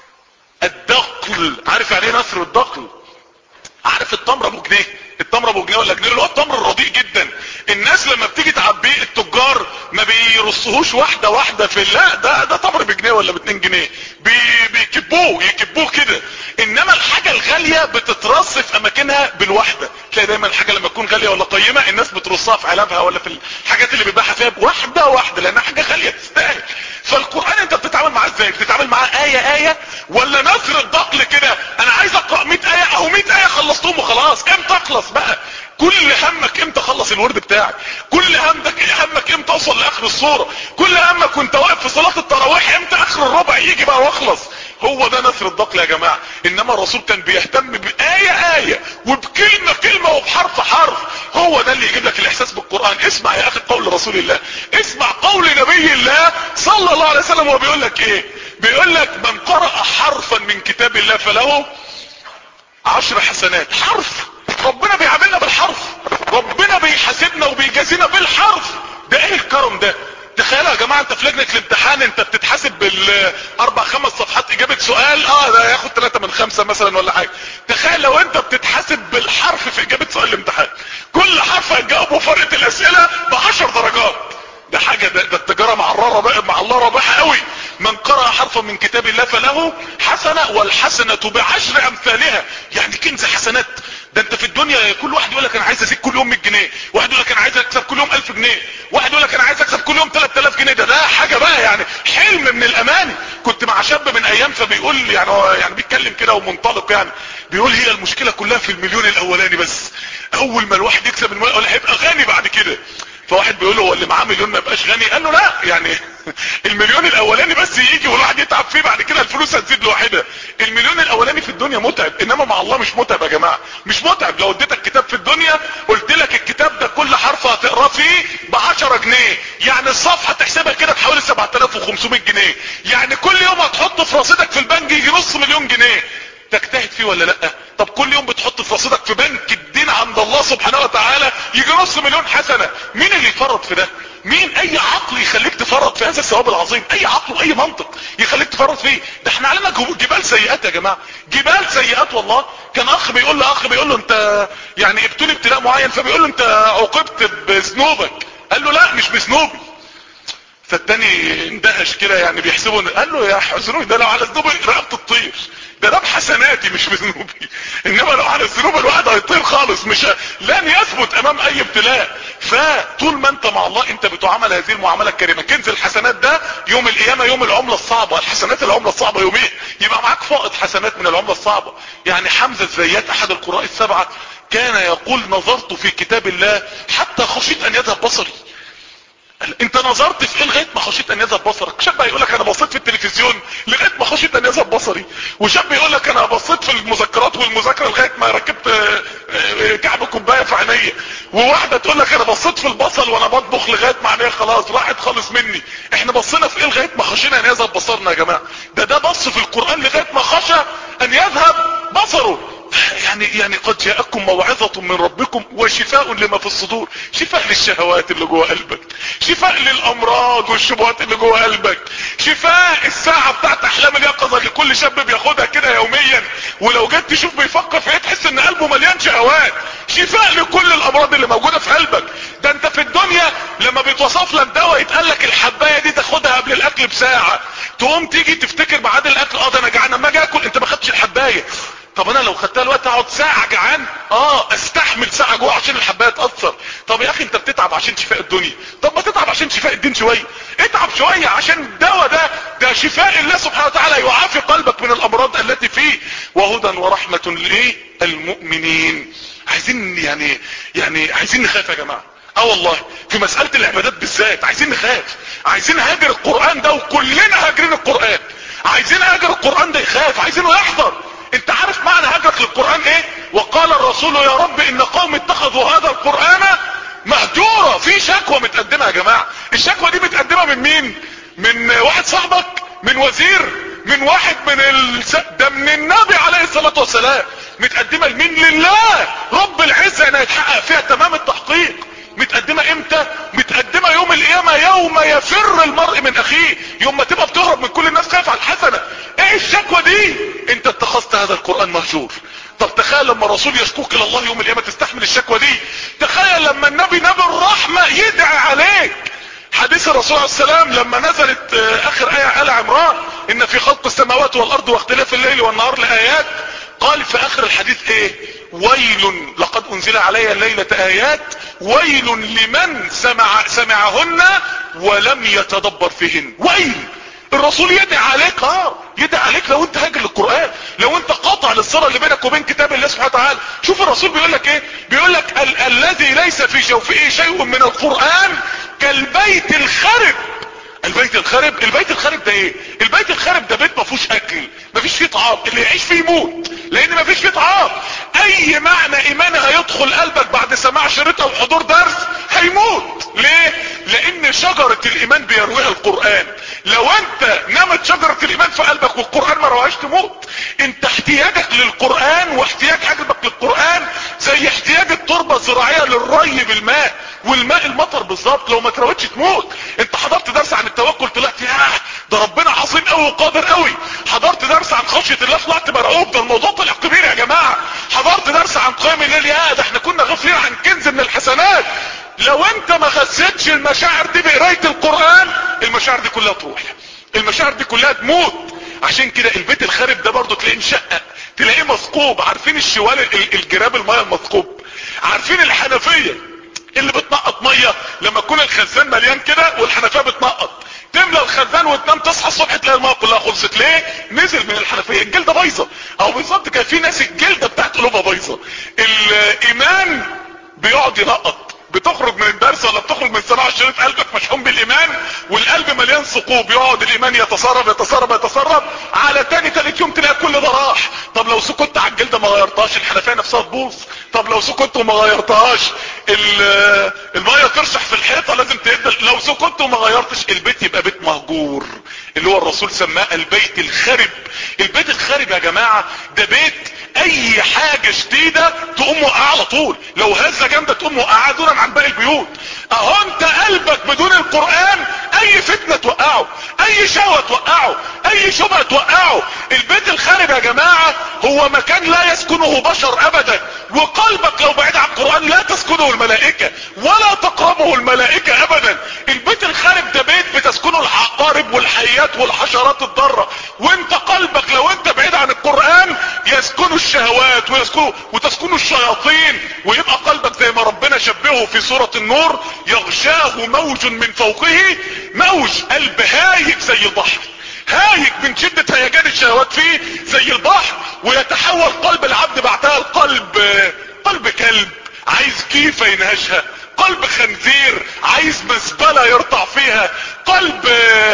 الدقل عارف يعني ايه نثر الدقل عارف التمر ابو جنيه التمر ابو جنيه ولا جنيه اللي هو التمر الرديء جدا الناس لما بتيجي تعبيه التجار ما بيرصهوش واحدة واحدة في لا ده ده تمر بجنيه ولا باتنين جنيه بي بيكبوه يكبوه كده انما الحاجة الغالية بتترص في اماكنها بالواحدة تلاقي دايما الحاجة لما تكون غالية ولا قيمة الناس بترصها في علبها ولا في الحاجات اللي بيبيعها فيها بواحدة واحدة لانها حاجة غالية تستاهل فالقرآن انت بتتعامل معاه ازاي بتتعامل معاه آية آية ولا نثر الدقل كده انا عايز اقرأ 100 آية او 100 آية خلصتهم وخلاص امتى اخلص بقى كل همك امتى خلص الورد بتاعك كل همك همك امتى اوصل لاخر الصورة كل همك وانت واقف في صلاة التراويح امتى اخر الربع يجي بقى واخلص هو ده نثر الدقل يا جماعة انما الرسول كان بيهتم بآية آية وبكلمة كلمة وبحرف حرف هو ده اللي يجيب لك الاحساس بالقرآن اسمع يا اخي قول رسول الله اسمع قول نبي الله صلى الله عليه وسلم وهو بيقول لك ايه بيقول لك من قرأ حرفا من كتاب الله فله عشر حسنات حرف ربنا بيعاملنا بالحرف ربنا بيحاسبنا وبيجازينا بالحرف ده ايه الكرم ده تخيلوا يا جماعة انت في لجنة الامتحان انت بتتحاسب بالاربع خمس صفحات اجابة سؤال اه ده ياخد ثلاثة من خمسة مثلا ولا حاجة تخيل لو انت بتتحاسب بالحرف في اجابة سؤال الامتحان كل حرف هتجاوبه فرقة الاسئلة بعشر درجات ده حاجة ده, ده التجارة مع الله بقى مع الله رابحة قوي من قرأ حرفا من كتاب الله فله حسنة والحسنة بعشر امثالها يعني كنز حسنات ده انت في الدنيا كل واحد يقول لك انا عايز ازيد كل يوم 100 جنيه واحد يقول لك انا عايز اكسب كل يوم 1000 جنيه واحد يقول لك انا عايز اكسب كل يوم 3000 جنيه ده ده حاجة بقى يعني حلم من الاماني كنت مع شاب من ايام فبيقول يعني هو يعني بيتكلم كده ومنطلق يعني بيقول هي المشكلة كلها في المليون الاولاني بس اول ما الواحد يكسب المليون هيبقى غني بعد كده فواحد بيقول له هو اللي معاه مليون ما يبقاش غني قال له لا يعني المليون الاولاني بس يجي والواحد يتعب فيه بعد كده الفلوس هتزيد لوحدها المليون الاولاني في الدنيا متعب انما مع الله مش متعب يا جماعه مش متعب لو اديتك كتاب في الدنيا قلت لك الكتاب ده كل حرف هتقراه فيه ب 10 جنيه يعني الصفحه تحسبها كده بحوالي 7500 جنيه يعني كل يوم هتحط في رصيدك في البنك يجي نص مليون جنيه تجتهد فيه ولا لا طب كل يوم بتحط في رصيدك في بنك الدين عند الله سبحانه وتعالى يجي نص مليون حسنة مين اللي يفرط في ده مين اي عقل يخليك تفرط في هذا الثواب العظيم اي عقل واي منطق يخليك تفرط فيه ده احنا علينا جبال سيئات يا جماعة جبال سيئات والله كان اخ بيقول له اخ بيقول له انت يعني ابتلي ابتلاء معين فبيقول له انت عوقبت بذنوبك قال له لا مش بذنوبي فالتاني اندهش كده يعني بيحسبه قال له يا حزنوي ده لو على ذنوبي رقبت الطير ده ده بحسناتي مش بذنوبي انما لو على الذنوب الواحد هيطير خالص مش ه... لن يثبت امام اي ابتلاء فطول ما انت مع الله انت بتعامل هذه المعامله الكريمه كنز الحسنات ده يوم القيامه يوم العمله الصعبه الحسنات العمله الصعبه يومين يبقى معاك فائض حسنات من العمله الصعبه يعني حمزه الزيات احد القراء السبعه كان يقول نظرت في كتاب الله حتى خشيت ان يذهب بصري انت نظرت في ايه لغايه ما خشيت ان يذهب بصرك شاب يقول لك انا بصيت في التلفزيون لغايه ما خشيت ان يذهب بصري وشاب يقول لك انا بصيت في المذكرات والمذاكره لغايه ما ركبت كعب كوبايه في عينيا وواحده تقول لك انا بصيت في البصل وانا بطبخ لغايه ما عينيا خلاص راحت خالص مني احنا بصينا في ايه لغايه ما خشينا ان يذهب بصرنا يا جماعه ده ده بص في القران لغايه ما خشى ان يذهب بصره يعني يعني قد جاءكم موعظة من ربكم وشفاء لما في الصدور شفاء للشهوات اللي جوه قلبك شفاء للامراض والشبهات اللي جوه قلبك شفاء الساعة بتاعت احلام اليقظة اللي كل شاب بياخدها كده يوميا ولو جيت تشوف بيفكر فيها تحس ان قلبه مليان شهوات شفاء لكل الامراض اللي موجودة في قلبك ده انت في الدنيا لما بيتوصف لك دواء يتقال لك الحباية دي تاخدها قبل الاكل بساعة تقوم تيجي تفتكر بعد الاكل اه ده انا جعان اما اجي اكل انت ما خدتش الحباية طب انا لو خدتها الوقت اقعد ساعة جعان اه استحمل ساعة جوع عشان الحباية تأثر طب يا اخي انت بتتعب عشان شفاء الدنيا طب ما تتعب عشان شفاء الدين شوية اتعب شوية عشان الدواء ده ده شفاء الله سبحانه وتعالى يعافي قلبك من الامراض التي فيه وهدى ورحمة ليه المؤمنين عايزين يعني يعني عايزين نخاف يا جماعة اه والله في مسألة العبادات بالذات عايزين نخاف عايزين هاجر القرآن ده وكلنا هاجرين القرآن عايزين هاجر القرآن ده يخاف عايزينه يحضر انت عارف معنى هجرك للقرآن ايه وقال الرسول يا رب ان قوم اتخذوا هذا القرآن مهجورة في شكوى متقدمة يا جماعة الشكوى دي متقدمة من مين من واحد صاحبك من وزير من واحد من الس... ده من النبي عليه الصلاة والسلام متقدمة لمين لله رب العزة انها يتحقق فيها تمام التحقيق متقدمة امتى متقدمة يوم القيامة يوم يفر المرء من اخيه يوم ما تبقى بتهرب من كل الناس خايف على الحسنة ايه الشكوى دي انت اتخذت هذا القرآن مهجور طب تخيل لما الرسول يشكوك الى الله يوم القيامة تستحمل الشكوى دي تخيل لما النبي نبي الرحمة يدعي عليك حديث الرسول عليه السلام لما نزلت اخر ايه آل عمران ان في خلق السماوات والارض واختلاف الليل والنهار لآيات قال في اخر الحديث ايه ويل لقد انزل علي الليلة ايات ويل لمن سمع سمعهن ولم يتدبر فيهن ويل الرسول يدعي عليك اه يدعي عليك لو انت هاجر للقرآن لو انت قاطع للصلة اللي بينك وبين كتاب الله سبحانه وتعالى شوف الرسول بيقول لك ايه بيقول لك ال الذي ليس في جوفه شيء من القرآن كالبيت الخرب البيت الخرب البيت الخرب ده ايه البيت الخرب ده بيت ما فيهوش اكل ما فيش فيه طعام اللي يعيش فيه يموت لان ما فيش فيه طعام اي معنى ايمان هيدخل قلبك بعد سماع شريط او حضور درس هيموت ليه لان شجرة الايمان بيرويها القرآن لو انت نمت شجرة الايمان في قلبك والقرآن ما رواش تموت انت احتياجك للقرآن واحتياج قلبك للقرآن زي احتياج التربة الزراعية للري بالماء والماء المطر بالظبط لو ما تروتش تموت انت حضرت درس عن التوكل طلعت ياه ده ربنا عظيم قوي وقادر قوي حضرت درس عن خشية الله طلعت مرعوب ده الموضوع طلع كبير يا جماعة حضرت درس عن قيام الليل يا ده احنا كنا غافلين عن كنز من الحسنات لو انت ما غذيتش المشاعر دي بقراية القرآن المشاعر دي كلها تروح المشاعر دي كلها تموت عشان كده البيت الخارب ده برضه تلاقيه مشقق تلاقيه مثقوب عارفين الشوال الجراب الميه المثقوب عارفين الحنفيه اللي بتنقط ميه لما تكون الخزان مليان كده والحنفيه بتنقط تملى الخزان وتنام تصحى الصبح تلاقي الميه كلها خلصت ليه نزل من الحنفيه الجلده بايظه او بالظبط كان في ناس الجلده بتاعت قلوبها بايظه الايمان بيقعد ينقط بتخرج من الدرس ولا بتخرج من صناعة شريط قلبك مشحون بالايمان والقلب مليان ثقوب يقعد الايمان يتسرب يتسرب يتسرب على تاني تالت يوم تلاقي كل ده راح طب لو سكت على الجلدة ما غيرتهاش الحنفية نفسها تبوظ طب لو سكت وما غيرتهاش المية ترشح في الحيطة لازم تهدل لو سكت وما غيرتش البيت يبقى بيت مهجور اللي هو الرسول سماه البيت الخرب البيت الخرب يا جماعة ده بيت اي حاجة شديدة تقوم وقع على طول لو هزة جامدة تقوم وقع دونا عن باقي البيوت اهو انت قلبك بدون القرآن اي فتنة توقعه اي شهوة توقعه اي شبهة توقعه البيت الخارب يا جماعة هو مكان لا يسكنه بشر ابدا وقلبك لو بعيد عن القرآن لا تسكنه الملائكة ولا تقربه الملائكة ابدا البيت الخارب ده بيت بتسكنه العقارب والحيات والحشرات الضارة وانت قلبك لو انت بعيد عن القرآن يسكنه الشهوات ويسكنه وتسكنه الشياطين ويبقى قلبك زي ما ربنا شبهه في سورة النور يغشاه موج من فوقه موج قلب هايج زي البحر هايج من شدة هيجان الشهوات فيه زي البحر ويتحول قلب العبد بعدها القلب قلب كلب عايز كيفة ينهشها قلب خنزير عايز مزبلة يرتع فيها قلب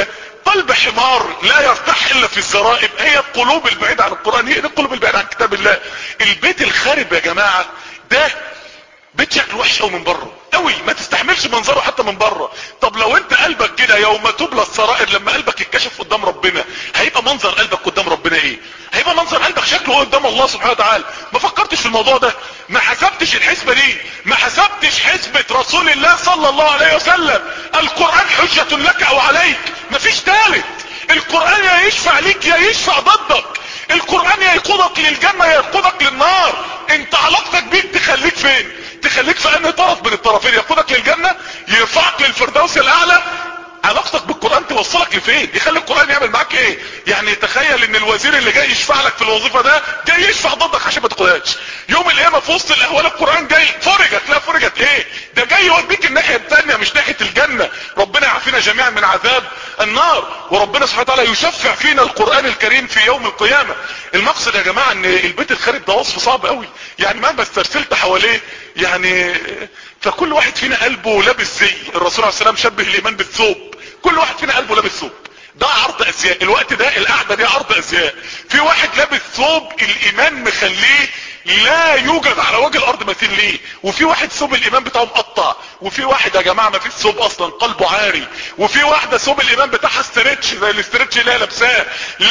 قلب حمار لا يرتاح الا في الزرائب هي القلوب البعيدة عن القرآن هي دي القلوب البعيدة عن كتاب الله البيت الخارب يا جماعة ده بيت شكله وحش قوي من بره قوي ما تستحملش منظره حتى من بره طب لو انت قلبك كده يوم تبلى السرائر لما قلبك يتكشف قدام ربنا هيبقى منظر قلبك قدام ربنا ايه هيبقى منظر قلبك شكله قدام الله سبحانه وتعالى ما فكرتش في الموضوع ده ما حسبتش الحسبة دي ما حسبتش حسبة رسول الله صلى الله عليه وسلم القرآن حجة لك او عليك مفيش تالت القرآن يا يشفع ليك يا يشفع ضدك القرآن يا يقودك للجنة يا يقودك للنار انت علاقتك بيك تخليك فين تخليك في انهي طرف من الطرفين يقودك للجنة يرفعك للفردوس الاعلى علاقتك بالقرآن توصلك لفين يخلي القرآن يعمل معاك ايه يعني تخيل ان الوزير اللي جاي يشفع لك في الوظيفة ده جاي يشفع ضدك عشان ما تاخدهاش يوم القيامة في وسط الاهوال القرآن جاي فرجت لا فرجت ايه ده جاي يوديك الناحية الثانية مش ناحية الجنة ربنا يعافينا جميعا من عذاب النار وربنا سبحانه وتعالى يشفع فينا القرآن الكريم في يوم القيامة المقصد يا جماعة ان البيت الخارب ده وصف صعب قوي يعني مهما استرسلت حواليه يعني فكل واحد فينا قلبه لابس زي الرسول عليه السلام شبه الايمان بالثوب كل واحد فينا قلبه لابس ثوب ده عرض ازياء الوقت ده القعدة دي عرض ازياء في واحد لابس ثوب الايمان مخليه لا يوجد على وجه الارض مثيل ليه وفي واحد ثوب الايمان بتاعه مقطع وفي واحد يا جماعة ما فيش ثوب اصلا قلبه عاري وفي واحدة ثوب الايمان بتاعها استرتش زي الاسترتش اللي هي لابساه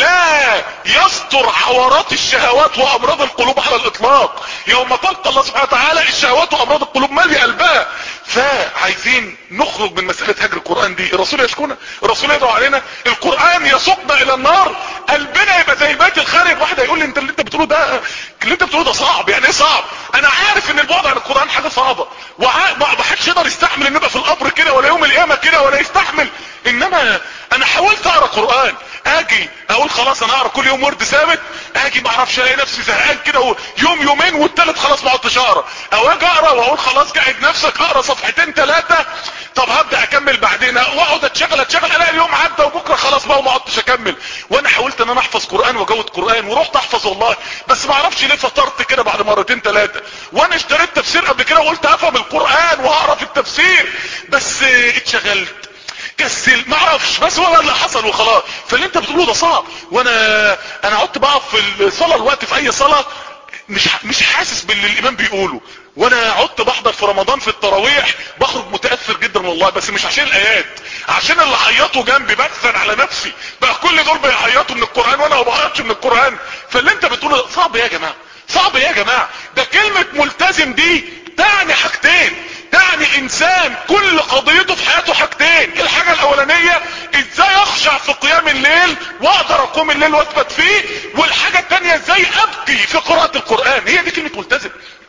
لا يستر عورات الشهوات وامراض القلوب على الاطلاق يوم تلقى الله سبحانه وتعالى الشهوات وامراض القلوب مالي قلبها فعايزين نخرج من مسألة هجر القرآن دي الرسول يشكونا الرسول يدعو علينا القرآن يسوقنا الى النار قلبنا يبقى زي البيت الخارب واحد هيقول لي انت اللي انت بتقوله ده اللي انت بتقوله ده صعب يعني ايه صعب انا عارف ان البعد عن القرآن حاجة صعبة وما حدش يقدر يستحمل ان يبقى في القبر كده ولا يوم القيامة كده ولا يستحمل انما انا حاولت اقرا قرآن اجي اقول خلاص انا اقرا كل يوم ورد ثابت اجي ما اعرفش الاقي نفسي زهقان كده يوم يومين والتالت خلاص ما عدتش اقرا او اجي اقرا واقول خلاص قاعد نفسك اقرا صفحتين ثلاثه طب هبدا اكمل بعدين واقعد اتشغل اتشغل الاقي اليوم عدى وبكره خلاص بقى وما عدتش اكمل وانا حاولت ان انا احفظ قران واجود قران ورحت احفظ والله بس ما اعرفش ليه فطرت كده بعد مرتين ثلاثه وانا اشتريت تفسير قبل كده وقلت افهم القران واعرف التفسير بس اتشغلت كسل ما اعرفش بس هو اللي حصل وخلاص فاللي انت بتقوله ده صعب وانا انا قعدت بقى في الصلاه الوقت في اي صلاه مش مش حاسس باللي الامام بيقوله وانا قعدت بحضر في رمضان في التراويح بخرج متاثر جدا والله بس مش عشان الايات عشان اللي عيطوا جنبي بكسر على نفسي بقى كل دول بيعيطوا من القرآن وانا ما بعيطش من القرآن فاللي انت بتقوله صعب يا جماعة صعب يا جماعة ده كلمة ملتزم دي تعني حاجتين تعني انسان كل قضيته في حياته حاجتين الحاجة الاولانية ازاي اخشع في قيام الليل واقدر اقوم الليل واثبت فيه والحاجة التانية ازاي ابكي في قراءة القرآن هي دي كلمة ملتزم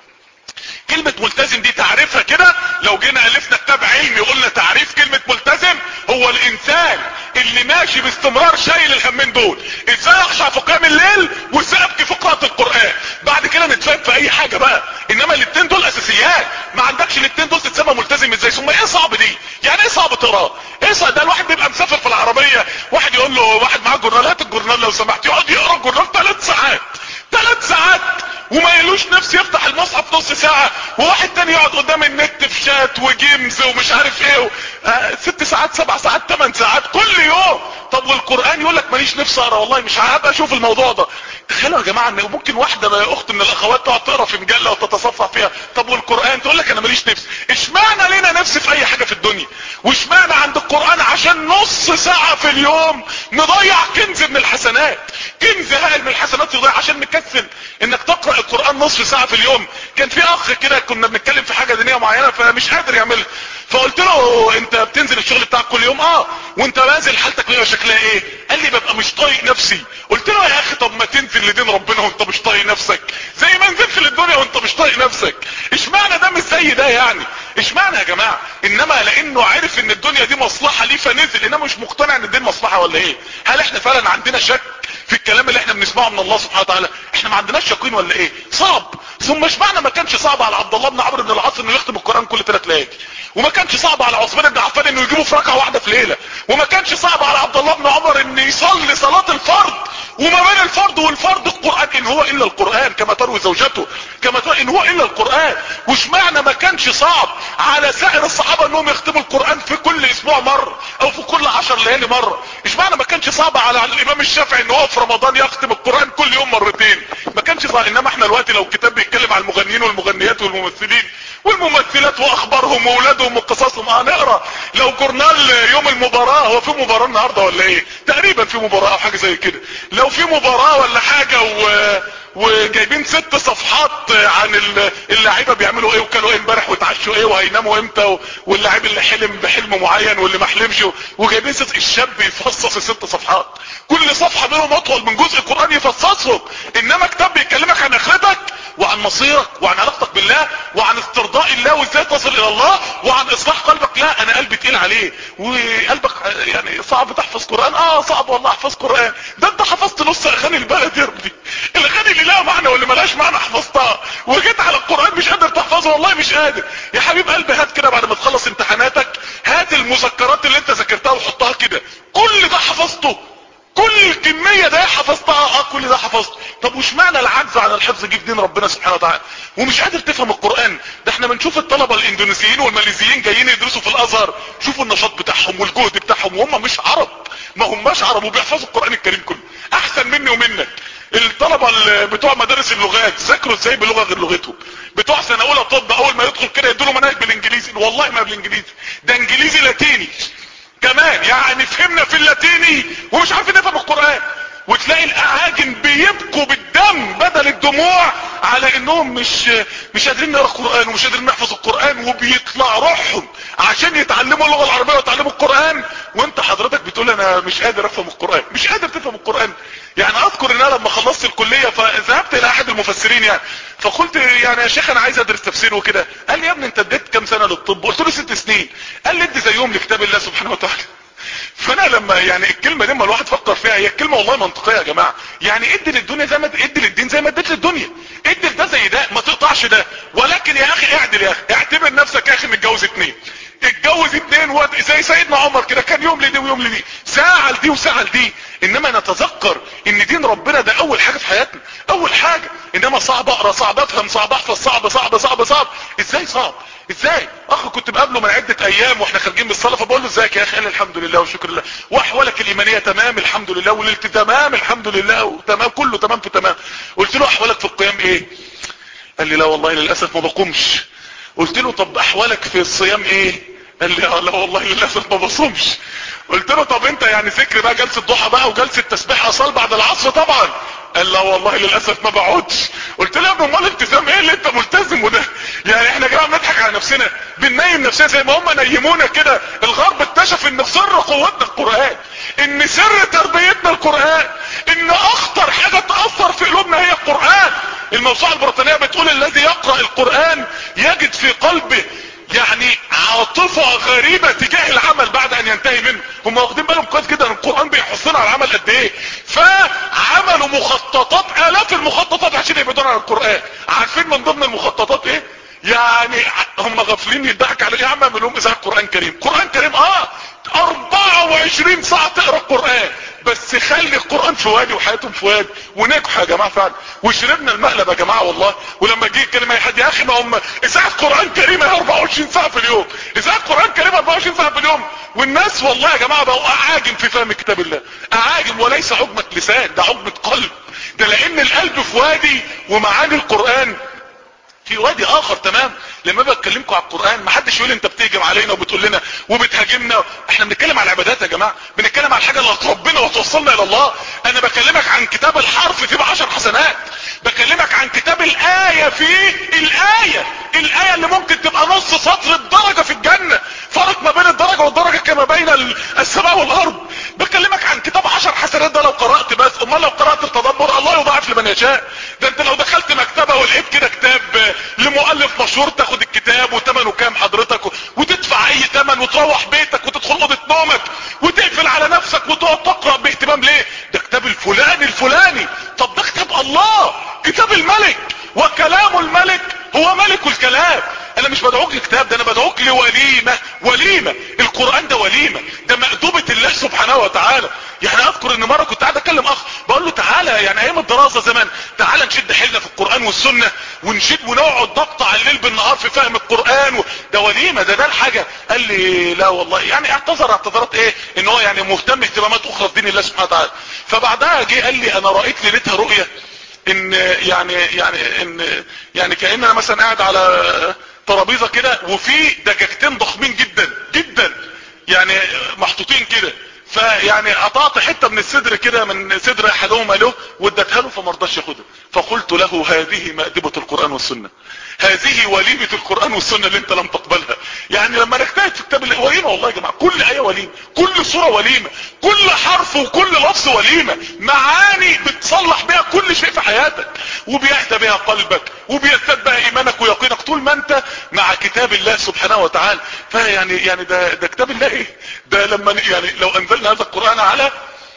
كلمة ملتزم دي تعريفها كده لو جينا الفنا كتاب علمي قلنا تعريف كلمة ملتزم هو الانسان اللي ماشي باستمرار شايل الهمين دول ازاي اخشع في قيام الليل وازاي ابكي في قراءة القرآن بعد كده نتفاهم في اي حاجة بقى انما الاتنين دول اساسيات ما عندكش الاتنين دول تتسمى ملتزم ازاي ثم ايه صعب دي يعني ايه صعب تقراه ايه صعب ده الواحد بيبقى مسافر في العربية واحد يقول له واحد معاه جورنال هات الجورنال لو سمحت يقعد يقرا الجورنال ثلاث ساعات ثلاث ساعات وما يلوش نفس يفتح المصحف نص ساعة وواحد تاني يقعد قدام النت في شات وجيمز ومش عارف ايه و... آه ست ساعات سبع ساعات ثمان ساعات كل يوم طب والقرآن يقول لك ماليش نفس اقرا والله مش هبقى اشوف الموضوع ده تخيلوا يا جماعة ان ممكن واحدة اخت من الاخوات تقعد تقرا في مجلة وتتصفح فيها طب والقرآن تقول لك انا ماليش نفس اشمعنى لينا نفس في اي حاجة في الدنيا واشمعنى عند القرآن عشان نص ساعة في اليوم نضيع كنز من الحسنات كنز هائل من الحسنات يضيع عشان نكسل انك تقرأ القرآن نصف ساعة في اليوم كان في اخ كده كنا بنتكلم في حاجة دينية معينة فمش قادر يعملها فقلت له انت بتنزل الشغل بتاعك كل يوم اه وانت نازل حالتك بيبقى شكلها ايه قال لي ببقى مش طايق نفسي قلت له يا اخي طب ما تنزل لدين ربنا وانت مش طايق نفسك زي ما نزلت للدنيا وانت مش طايق نفسك اشمعنى ده مش زي ده يعني اشمعنى يا جماعة انما لانه عارف ان الدنيا دي مصلحة ليه فنزل انما مش مقتنع ان الدين مصلحة ولا ايه هل احنا فعلا عندنا شك في الكلام اللي احنا بنسمعه من الله سبحانه وتعالى احنا ما عندناش يقين ولا ايه صعب ثم اشمعنى ما كانش صعب على عبد الله بن عمرو بن العاص انه يختم القران كل ثلاث ليالي وما كانش صعب على عثمان بن عفان انه يجيبه في ركعه واحده في ليله وما كانش صعب على عبد الله بن عمر انه يصلي صلاه الفرض وما بين الفرض والفرض القران ان هو الا القران كما تروي زوجته كما تروي ان هو الا القران واشمعنى ما كانش صعب على سائر الصحابه انهم يختموا القران في كل اسبوع مره او في كل عشر ليالي مره اشمعنى ما كانش صعب على الامام الشافعي ان هو في رمضان يختم القران كل يوم مرتين ما كانش صعب انما احنا دلوقتي لو كتاب بيتكلم عن المغنيين والمغنيات والممثلين والممثلات واخبارهم واولادهم وقصصهم هنقرا لو جورنال يوم المباراة هو في مباراة النهاردة ولا ايه تقريبا في مباراة او حاجة زي كده لو في مباراة ولا حاجة و... وجايبين ست صفحات عن اللعيبه بيعملوا ايه وكانوا ايه امبارح واتعشوا ايه وهيناموا امتى واللاعب اللي حلم بحلم معين واللي ما حلمش وجايبين ست الشاب يفصص الست صفحات كل صفحه منهم اطول من جزء القران يفصصهم انما كتاب بيكلمك عن اخرتك وعن مصيرك وعن علاقتك بالله وعن استرضاء الله وازاي تصل الى الله وعن اصلاح قلبك لا انا قلبي تقيل عليه وقلبك يعني صعب تحفظ قران اه صعب والله احفظ قران ده انت حفظت نص اغاني البلد يا ابني الاغاني اللي لها معنى واللي ملهاش معنى حفظتها وجيت على القران مش قادر تحفظه والله مش قادر يا حبيب قلبي هات كده بعد ما تخلص امتحاناتك هات المذكرات اللي انت ذاكرتها وحطها كده كل ده حفظته كل الكمية ده حفظتها اه كل ده حفظته طب وش معنى العجز عن الحفظ جه في دين ربنا سبحانه وتعالى ومش قادر تفهم القرآن ده احنا بنشوف الطلبة الاندونيسيين والماليزيين جايين يدرسوا في الازهر شوفوا النشاط بتاعهم والجهد بتاعهم وهم مش عرب ما هماش عرب وبيحفظوا القرآن الكريم كله احسن مني ومنك الطلبة بتوع مدارس اللغات ذاكروا ازاي بلغة غير لغتهم بتوع سنة اولى طب اول ما يدخل كده يدوا له مناهج بالانجليزي والله ما بالانجليزي ده انجليزي لاتيني كمان يعني فهمنا في اللاتيني ومش عارفين نفهم القرآن وتلاقي الاعاجم بيبكوا بالدم بدل الدموع على انهم مش مش قادرين نقرا القران ومش قادرين نحفظ القران وبيطلع روحهم عشان يتعلموا اللغه العربيه ويتعلموا القران وانت حضرتك بتقول انا مش قادر افهم القران مش قادر تفهم القران يعني اذكر ان انا لما خلصت الكليه فذهبت الى احد المفسرين يعني فقلت يعني يا شيخ انا عايز ادرس تفسير وكده قال لي يا ابني انت اديت كام سنه للطب قلت له ست سنين قال لي ادي زيهم لكتاب الله سبحانه وتعالى فانا لما يعني الكلمة دي لما الواحد فكر فيها هي الكلمة والله منطقية يا جماعة يعني ادي للدنيا زي ما ادي للدين زي ما اديت للدنيا ادي لده زي ده ما تقطعش ده ولكن يا اخي اعدل يا اخي اعتبر نفسك يا اخي متجوز اتنين اتجوز اتنين و... زي سيدنا عمر كده كان يوم لدي ويوم لدي ساعة لدي وساعة لدي انما نتذكر ان دين ربنا ده اول حاجة في حياتنا اول حاجة انما صعب اقرا صعب افهم صعب احفظ صعب صعب صعب صعب ازاي صعب ازاي اخ كنت بقابله من عدة ايام واحنا خارجين من الصلاه فبقول له ازيك يا اخي قال الحمد لله والشكر لله واحوالك الايمانيه تمام الحمد لله والالت تمام الحمد لله وتمام كله تمام في تمام قلت له احوالك في القيام ايه قال لي لا والله للاسف ما بقومش قلت له طب احوالك في الصيام ايه قال لي اه لا والله للاسف ما بصومش قلت له طب انت يعني ذكر بقى جلسه ضحى بقى وجلسه تسبيح اصال بعد العصر طبعا قال لا والله للاسف ما بقعدش قلت له يا ابني امال التزام ايه اللي انت ملتزم وده يعني احنا يا جماعه بنضحك على نفسنا بننيم نفسنا زي ما هم نيمونا كده الغرب اكتشف ان سر قوتنا القران ان سر تربيتنا القران ان اخطر حاجه تاثر في قلوبنا هي القران الموسوعه البريطانيه بتقول الذي يقرا القران يجد في قلبه يعني عاطفة غريبة تجاه العمل بعد ان ينتهي منه هم واخدين بالهم كويس جدا القرآن بيحصنا على العمل قد ايه فعملوا مخططات الاف المخططات عشان يبعدون عن القرآن عارفين من ضمن المخططات ايه يعني هم غافلين يضحك على ايه يا عم اعمل لهم اذاعه قران كريم قران كريم اه 24 ساعه تقرا القران بس خلي القران في وادي وحياتهم في وادي ونجحوا يا جماعه فعلا وشربنا المقلب يا جماعه والله ولما جه كلمه اي حد يا اخي ما هم اذاعه قران كريم 24 ساعه في اليوم اذاعه قران كريم 24 ساعه في اليوم والناس والله يا جماعه بقوا اعاجم في فهم كتاب الله اعاجم وليس عجمه لسان ده عجمه قلب ده لان القلب في وادي ومعاني القران في وادي اخر تمام لما بكلمكم على القران ما حدش يقول انت بتهجم علينا وبتقول لنا وبتهاجمنا احنا بنتكلم على العبادات يا جماعه بنتكلم على الحاجه اللي هتربنا وتوصلنا الى الله انا بكلمك عن كتاب الحرف فيه بعشر حسنات بكلمك عن كتاب الايه فيه الايه الايه اللي ممكن تبقى نص سطر الدرجه في الجنه فرق ما بين الدرجه والدرجه كما بين السماء والارض بكلمك عن كتاب عشر حسنات ده لو قرات بس امال لو قرات التدبر الله يضاعف لمن يشاء ده انت لو دخلت مكتبه ولقيت كده كتاب لمؤلف مشهور تاخد الكتاب وثمنه كام حضرتك وتدفع اي ثمن وتروح بيتك وتدخل اوضه نومك وتقفل على نفسك وتقعد تقرا باهتمام ليه ده كتاب الفلاني الفلاني طب ده كتاب الله كتاب الملك وكلام الملك هو ملك الكلام انا مش بدعوك لكتاب ده انا بدعوك لوليمة وليمة القرآن ده وليمة ده مأدوبة الله سبحانه وتعالى يعني اذكر ان مرة كنت قاعد اكلم اخ بقول له تعالى يعني ايام الدراسة زمان تعالى نشد حيلنا في القرآن والسنة ونشد ونقعد نقطع الليل بالنهار في فهم القرآن و... ده وليمة ده ده الحاجة قال لي لا والله يعني اعتذر اعتذرات ايه ان هو يعني مهتم اهتمامات اخرى في دين الله سبحانه وتعالى فبعدها جه قال لي انا رأيت ليلتها رؤية ان يعني يعني ان يعني كأن انا مثلا قاعد على ترابيزه كده وفي دجاجتين ضخمين جدا جدا يعني محطوطين كده فيعني قطعت حته من الصدر كده من صدر احدهما له واديتها له فما رضاش ياخدها فقلت له هذه مأدبة القرآن والسنة هذه وليمة القرآن والسنة اللي انت لم تقبلها يعني لما نجتهد في كتاب الله وليمة والله يا جماعة كل آية وليمة كل سورة وليمة كل حرف وكل لفظ وليمة معاني بتصلح بها كل شيء في حياتك وبيهدى بها قلبك وبيزداد بها ايمانك ويقينك طول ما انت مع كتاب الله سبحانه وتعالى فيعني يعني ده ده كتاب الله ايه ده لما يعني لو انزلنا هذا القرآن على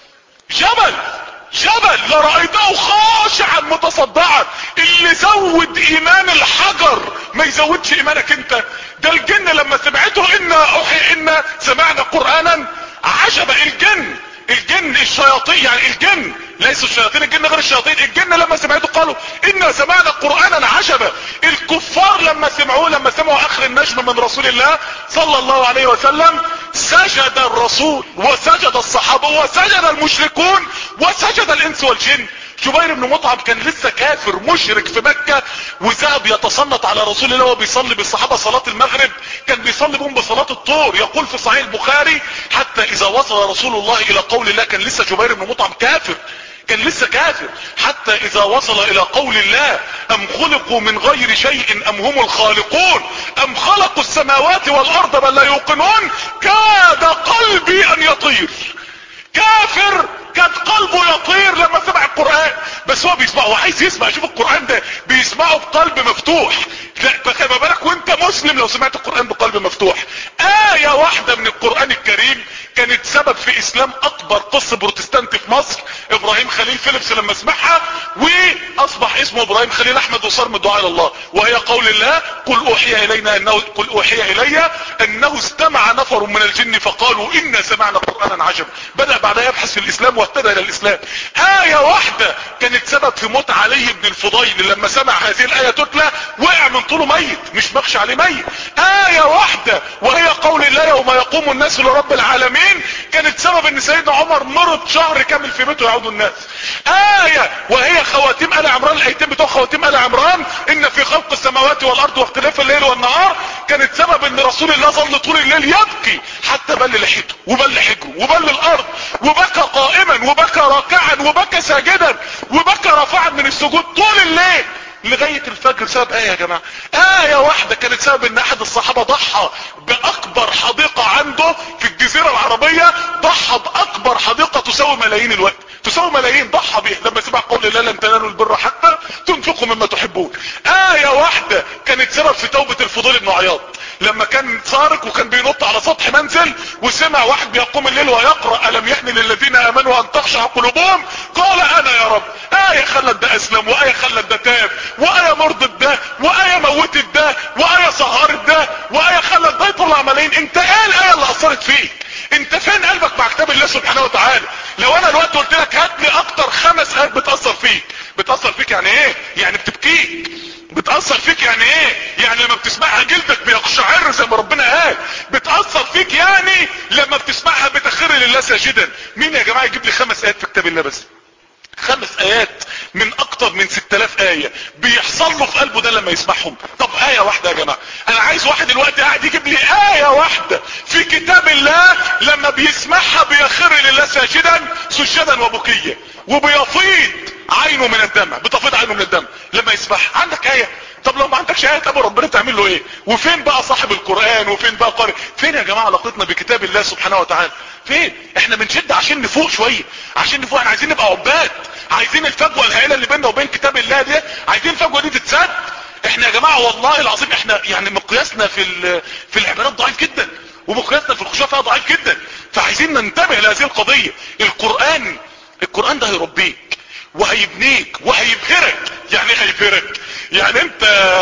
جبل جبل لرأيته خاشعا متصدعا اللي زود ايمان الحجر ما يزودش ايمانك انت ده الجن لما سمعته انا اوحي انا سمعنا قرآنا عجب الجن الجن الشياطين يعني الجن ليس الشياطين الجن غير الشياطين الجن لما سمعته قالوا انا سمعنا قرآنا عجبا الكفار لما سمعوه لما سمعوا اخر النجم من رسول الله صلى الله عليه وسلم سجد الرسول وسجد الصحابة وسجد المشركون وسجد الانس والجن جبير بن مطعم كان لسه كافر مشرك في مكة وذهب يتصنت على رسول الله وبيصلي بالصحابة صلاة المغرب كان بيصلي بهم بصلاة الطور يقول في صحيح البخاري حتى اذا وصل رسول الله الى قول الله كان لسه جبير بن مطعم كافر كان لسه كافر حتى اذا وصل الى قول الله ام خلقوا من غير شيء ام هم الخالقون ام خلقوا السماوات والارض بل لا يوقنون كاد قلبي ان يطير كافر كان قلبه يطير لما سمع القرآن بس هو بيسمعه هو عايز يسمع شوف القرآن ده بيسمعه بقلب مفتوح فخلي بالك وانت مسلم لو سمعت القرآن بقلب مفتوح آية واحدة من القرآن الكريم كانت سبب في اسلام اكبر قص بروتستانتي في مصر ابراهيم خليل فيليبس لما سمعها واصبح اسمه ابراهيم خليل احمد وصار من الدعاء الى الله وهي قول الله قل اوحي الينا انه قل اوحي الي انه استمع نفر من الجن فقالوا انا سمعنا قرآنا عجبا بدأ بعدها يبحث في الاسلام واهتدى الى الاسلام آية واحدة كانت سبب في موت علي بن الفضيل لما سمع هذه الآية تتلى وقع من طوله ميت مش مخشى عليه ميت آية واحدة وهي قول الله يوم يقوم الناس لرب العالمين كانت سبب ان سيدنا عمر مرض شهر كامل في بيته يعود الناس آية وهي خواتيم آل عمران الايتين بتوع خواتيم آل عمران ان في خلق السماوات والارض واختلاف الليل والنهار كانت سبب ان رسول الله ظل طول الليل يبكي حتى بل لحيته وبل حجره وبل الارض وبكى قائما وبكى راكعا وبكى ساجدا وبكى رافعا من السجود طول الليل لغاية الفجر سبب ايه يا جماعة اية واحدة كانت سبب ان احد الصحابة ضحى باكبر حديقة عنده في الجزيرة العربية ضحى باكبر حديقة تساوي ملايين الوقت تساوي ملايين ضحى بيها لما سمع قول الله لن تنالوا البر حتى تنفقوا مما تحبون آية واحدة كانت سبب في توبة الفضول بن عياض لما كان سارق وكان بينط على سطح منزل وسمع واحد بيقوم الليل ويقرأ ألم يحن للذين آمنوا أن تخشع قلوبهم قال أنا يا رب آية خلت ده أسلم وآية خلت ده تاب وآية مرضت ده وآية موتت ده وآية سهرت ده وآية خلت ده يطلع ملايين انت ايه الآية اللي أثرت فيك انت فين قلبك مع كتاب الله سبحانه وتعالى لو انا الوقت قلت لك هات لي اكتر خمس ايات بتأثر فيك بتأثر فيك يعني ايه يعني بتبكيك بتأثر فيك يعني ايه يعني لما بتسمعها جلدك بيقشعر زي ما ربنا قال بتأثر فيك يعني لما بتسمعها بتخر لله ساجدا مين يا جماعة يجيب لي خمس ايات في كتاب الله بس خمس ايات من اكتر من 6000 اية بيحصل له في قلبه ده لما يسمعهم طب اية واحدة يا جماعة انا عايز واحد الوقت قاعد يجيب لي اية واحدة في كتاب الله لما بيسمعها بيخر لله ساجدا سجدا وبكيا وبيفيض عينه من الدمع بتفيض عينه من الدمع لما يسمعها عندك اية طب لو ما عندكش ايه ابو ربنا تعمل له ايه وفين بقى صاحب القرآن وفين بقى قارئ فين يا جماعة علاقتنا بكتاب الله سبحانه وتعالى فين احنا بنشد عشان نفوق شوية عشان نفوق احنا عايزين نبقى عباد عايزين الفجوة الهائلة اللي بيننا وبين كتاب الله دي عايزين الفجوة دي تتسد احنا يا جماعة والله العظيم احنا يعني مقياسنا في في العبادات ضعيف جدا ومقياسنا في الخشوع فيها ضعيف جدا فعايزين ننتبه لهذه القضية القرآن القرآن ده هيربيك وهيبنيك وهيبهرك يعني ايه هيبهرك يعني انت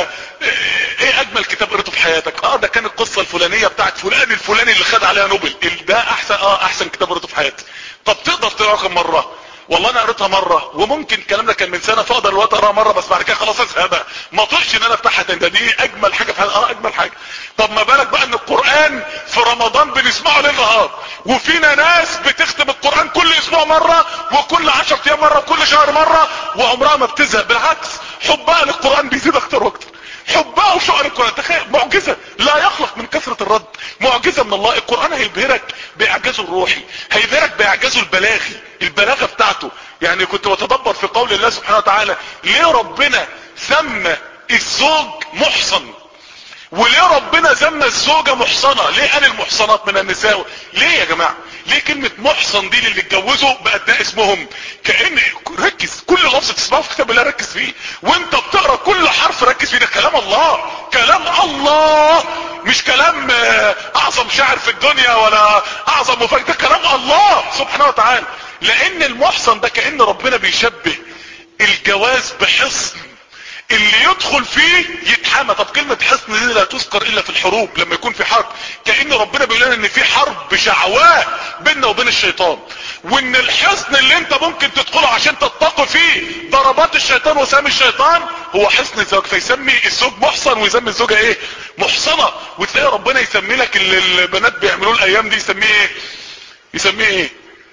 ايه اجمل كتاب قريته في حياتك اه ده كان القصة الفلانية بتاعت فلان الفلاني اللي خد عليها نوبل ده احسن اه احسن كتاب قريته في حياتي طب تقدر تقراه كم مرة والله انا قريتها مرة وممكن الكلام ده كان من سنة فاقدر الوقت اقراها مرة بس بعد كده خلاص ازهقها ما طلش ان انا افتحها تاني ده دي اجمل حاجة في اه اجمل حاجة طب ما بالك بقى ان القرآن في رمضان بنسمعه ليل نهار وفينا ناس بتختم القرآن كل اسبوع مرة وكل عشر ايام مرة وكل شهر مرة وعمرها ما بتزهق بالعكس حبها للقرآن بيزيد اكتر واكتر حبها وشعر القرآن تخيل معجزة لا يخلق من كثرة الرد معجزة من الله القرآن هيبهرك باعجازه الروحي هيبهرك باعجازه البلاغي البلاغة بتاعته يعني كنت بتدبر في قول الله سبحانه وتعالى ليه ربنا سمى الزوج محصن وليه ربنا سمى الزوجة محصنة ليه قال المحصنات من النساء ليه يا جماعة ليه كلمة محصن دي اللي اتجوزوا بقت ده اسمهم كأن ركز كل لفظ تسمعه في كتاب الله ركز فيه وانت بتقرا كل حرف ركز فيه ده كلام الله كلام الله مش كلام اعظم شاعر في الدنيا ولا اعظم مفاجئ ده كلام الله سبحانه وتعالى لان المحصن ده كأن ربنا بيشبه الجواز بحصن اللي يدخل فيه يتحمى طب كلمة حصن دي لا تذكر الا في الحروب لما يكون في حرب كأن ربنا بيقول لنا ان في حرب شعواء بيننا وبين الشيطان وان الحصن اللي انت ممكن تدخله عشان تتقي فيه ضربات الشيطان وسام الشيطان هو حصن الزوج فيسمي الزوج محصن ويسمي الزوجة ايه محصنة وتلاقي ربنا يسمي لك اللي البنات بيعملوه الايام دي يسميه ايه يسميه ايه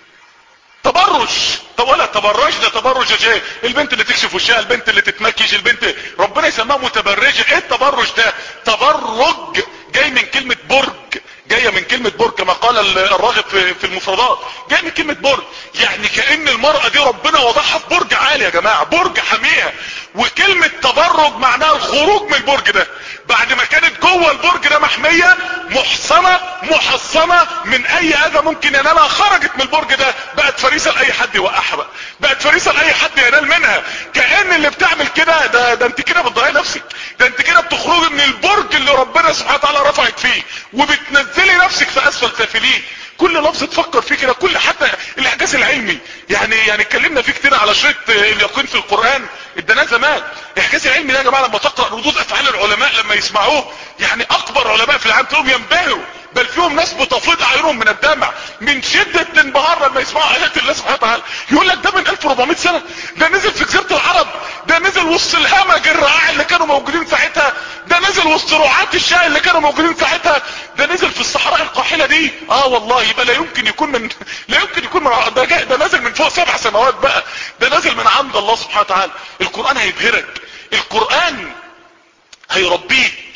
تبرج طب ولا تبرج ده تبرج جاي البنت اللي تكشف وشها البنت اللي تتمكيش البنت ربنا يسميها متبرجة ايه التبرج ده تبرج جاي من كلمة برج جاية من كلمة برج كما قال الراغب في, في المفردات جاي من كلمة برج يعني كأن المرأة دي ربنا وضعها في برج عالي يا جماعة برج حميها وكلمة تبرج معناها الخروج من البرج ده بعد ما كانت جوه البرج ده محمية محصنة محصنة من اي اذى ممكن ينالها خرجت من البرج ده بقت فريسة لاي حد يوقعها بقى بقت فريسة لاي حد ينال منها كأن اللي بتعمل كده ده, ده انت كده بتضيعي نفسك ده انت كده بتخرجي من البرج اللي ربنا سبحانه وتعالى رفعك فيه وبتنزلي نفسك في اسفل سافلين كل لفظ تفكر فيه كده كل حتى الاعجاز العلمي يعني يعني اتكلمنا فيه كتير على شريط اليقين في القرآن ادانا زمان الاعجاز العلمي ده يا جماعه لما تقرا ردود افعال العلماء لما يسمعوه يعني اكبر علماء في العالم تلاقيهم ينبهروا بل فيهم ناس بتفيض عيونهم من الدمع من شدة الانبهار لما يسمعوا ايات الله سبحانه وتعالى يقول لك ده من 1400 سنة ده نزل في جزيرة العرب ده نزل وسط الهمج الرعاع اللي كانوا موجودين ساعتها ده نزل وسط رعاة الشاي اللي كانوا موجودين ساعتها ده نزل في الصحراء القاحلة دي اه والله يبقى لا يمكن يكون من لا يمكن يكون من ده, جاي ده نازل من فوق سبع سماوات بقى ده نازل من عند الله سبحانه وتعالى القرآن هيبهرك القرآن هيربيك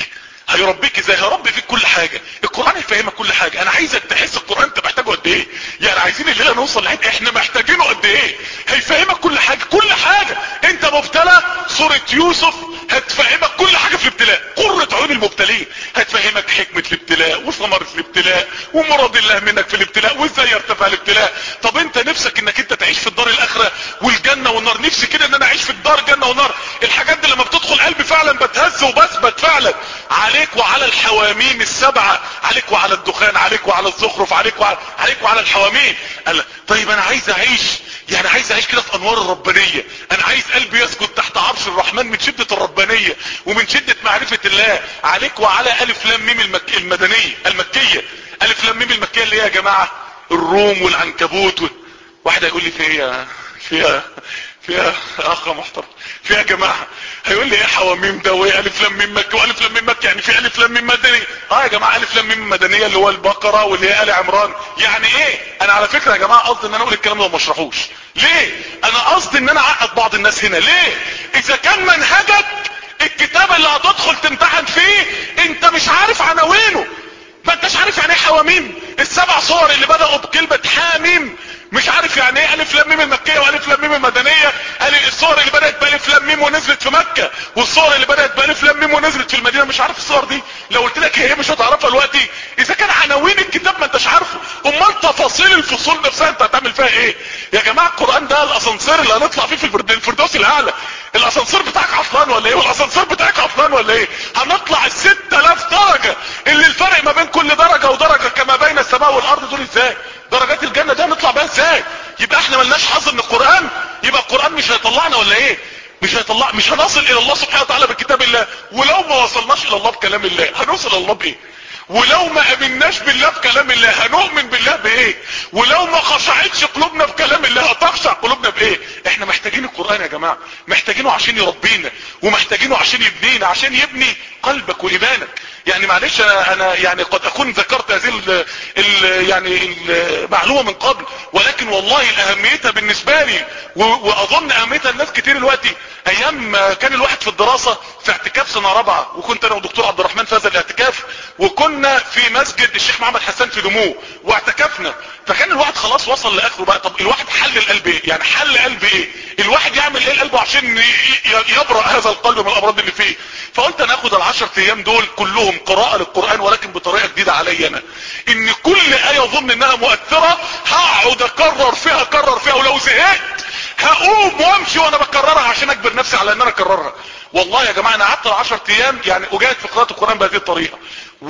هيربيك ازاي هيربي فيك كل حاجة القرآن هيفهمك كل حاجة انا عايزك تحس القرآن انت محتاجه قد ايه يعني عايزين الليلة نوصل لحد احنا محتاجينه قد ايه هيفهمك كل حاجة كل حاجة انت مبتلى سورة يوسف هتفهمك كل حاجة في الابتلاء قرة عيون المبتلين هتفهمك حكمة الابتلاء وثمرة الابتلاء ومراد الله منك في الابتلاء وازاي يرتفع الابتلاء طب انت نفسك انك انت تعيش في الدار الاخرة والجنة والنار نفسي كده ان انا اعيش في الدار جنة ونار الحاجات دي لما بتدخل قلبي فعلا بتهز وبثبت فعلا عليك وعلى الحواميم السبعة عليك وعلى الدخان عليك وعلى الزخرف عليك وعلى, عليك وعلى الحواميم قال طيب انا عايز اعيش يعني عايز اعيش كده في انوار الربانية انا عايز قلبي يسجد تحت عرش الرحمن من شدة الربانية ومن شدة معرفة الله عليك وعلى الف لام ميم المك... المدنية المكية الف لام ميم المكية اللي هي يا جماعة الروم والعنكبوت و... واحد هيقول لي فيها فيها فيها اخ محترم فيها جماعة هيقول لي ايه حواميم ده وايه الف لام ميم مكي والف لام ميم مكي يعني في الف لام ميم مدني اه يا جماعة الف لام ميم مدنية اللي هو البقرة واللي هي ال عمران يعني ايه انا على فكرة يا جماعة قصدي ان انا اقول الكلام ده وما اشرحوش ليه انا قصدي ان انا اعقد بعض الناس هنا ليه اذا كان منهجك الكتاب اللي هتدخل تمتحن فيه انت مش عارف عناوينه ما انتش عارف يعني ايه حواميم السبع صور اللي بدأوا بكلمة حاميم مش عارف يعني ايه الف لام ميم المكيه والف لام ميم المدنيه قال الصور اللي بدات بالف لام ميم ونزلت في مكه والصور اللي بدات بالف لام ميم ونزلت في المدينه مش عارف الصور دي لو قلت لك هي مش هتعرفها دلوقتي اذا كان عناوين الكتاب ما انتش عارفه امال تفاصيل الفصول نفسها انت هتعمل فيها ايه يا جماعه القران ده الاسانسير اللي هنطلع فيه في الفردوس الاعلى الاسانسير بتاعك عطلان ولا ايه والاسانسير بتاعك عطلان ولا ايه هنطلع ال 6000 درجه اللي الفرق ما بين كل درجه ودرجه كما بين السماء والارض دول ازاي درجات الجنة ده نطلع بها ازاي يبقى احنا ملناش حظ من القرآن يبقى القرآن مش هيطلعنا ولا ايه مش هيطلع مش هنصل الى الله سبحانه وتعالى بكتاب الله ولو ما وصلناش الى الله بكلام الله هنوصل الى الله بايه ولو ما امناش بالله بكلام الله هنؤمن بالله بايه ولو ما خشعتش قلوبنا بكلام الله هتخشع قلوبنا بايه احنا محتاجين القرآن يا جماعة محتاجينه عشان يربينا ومحتاجينه عشان يبنينا عشان يبني قلبك وايمانك يعني معلش انا, أنا يعني قد اكون ذكرت هذه ال ال يعني المعلومة من قبل ولكن والله اهميتها بالنسبة لي واظن اهميتها لناس كتير دلوقتي ايام كان الواحد في الدراسة في اعتكاف سنة رابعة وكنت انا ودكتور عبد الرحمن في هذا الاعتكاف وكنا في مسجد الشيخ محمد حسان في دموع واعتكفنا فكان الواحد خلاص وصل لاخره بقى طب الواحد حل القلب ايه يعني حل قلب ايه الواحد يعمل ايه لقلبه عشان يبرأ هذا القلب من الامراض اللي فيه فقلت انا اخد العشر ايام دول كلهم قراءة للقرآن ولكن بطريقة جديدة علي انا ان كل ايه اظن انها مؤثرة هقعد اكرر فيها اكرر فيها ولو زهقت هقوم وامشي وانا بكررها عشان اجبر نفسي على ان انا اكررها والله يا جماعة انا قعدت العشر ايام يعني اجاهد في قراءة القرآن بهذه الطريقة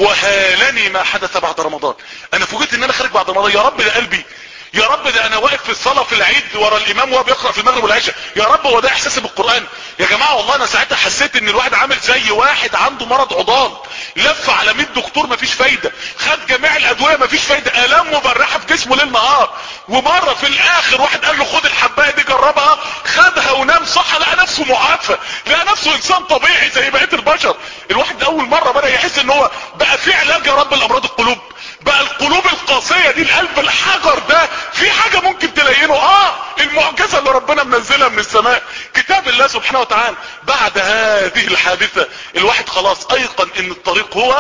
وهالني ما حدث بعد رمضان انا فوجئت ان انا خارج بعد رمضان يا رب ده قلبي يا رب ده انا واقف في الصلاة في العيد ورا الامام وهو بيقرأ في المغرب والعشاء يا رب هو ده احساسي بالقرآن يا جماعة والله انا ساعتها حسيت ان الواحد عامل زي واحد عنده مرض عضال لف على 100 دكتور مفيش فايدة خد جميع الادوية مفيش فايدة الام مبرحة في جسمه ليل نهار ومرة في الاخر واحد قال له خد الحباية دي جربها خدها ونام صح لقى نفسه معافى لقى نفسه انسان طبيعي زي بقية البشر الواحد اول مرة بدأ يحس ان هو بقى في علاج يا رب لامراض القلوب بقى القلوب القاسية دي القلب الحجر ده في حاجة ممكن تلينه اه المعجزة اللي ربنا منزلها من السماء كتاب الله سبحانه وتعالى بعد هذه الحادثة الواحد خلاص ايقن ان الطريق هو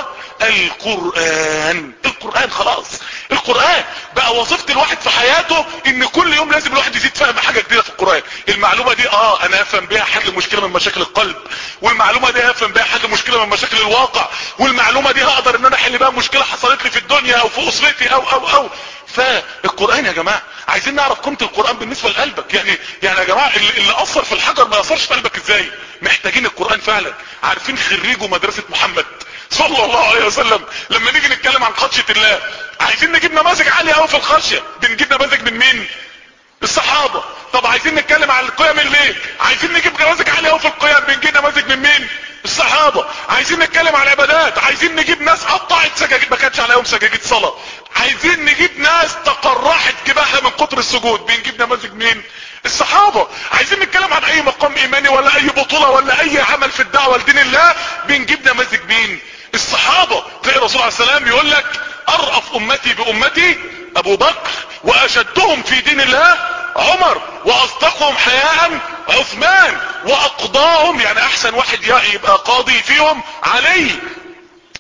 القرآن القرآن خلاص القرآن بقى وظيفة الواحد في حياته ان كل يوم لازم الواحد يزيد فهم حاجة جديدة في القرآن المعلومة دي اه انا افهم بيها حل مشكلة من مشاكل القلب والمعلومة دي افهم بيها حل مشكلة من مشاكل الواقع والمعلومة دي هقدر ان انا احل بيها مشكلة حصلت لي في الدنيا او في اسرتي او او او فالقرآن يا جماعة عايزين نعرف قيمة القرآن بالنسبة لقلبك يعني يعني يا جماعة اللي, اللي اثر في الحجر ما يأثرش في قلبك ازاي محتاجين القرآن فعلا عارفين خريجوا مدرسة محمد صلى الله عليه وسلم لما نيجي نتكلم عن خشية الله عايزين نجيب نماذج عالية قوي في الخشية بنجيب نماذج من مين الصحابة طب عايزين نتكلم عن القيام الليل عايزين نجيب نماذج عالية قوي في القيام بنجيب نماذج من مين الصحابة عايزين نتكلم عن العبادات عايزين نجيب ناس قطعت سجاجيد ما كانش عليهم سجاجيد صلاة عايزين نجيب ناس تقرحت جباهها من كتر السجود بنجيب نماذج مين الصحابة عايزين نتكلم عن اي مقام ايماني ولا اي بطولة ولا اي عمل في الدعوة لدين الله بنجيب نماذج مين الصحابة تلاقي الرسول عليه السلام يقول لك ارأف امتي بامتي ابو بكر واشدهم في دين الله عمر واصدقهم حياء عثمان واقضاهم يعني احسن واحد يبقى قاضي فيهم علي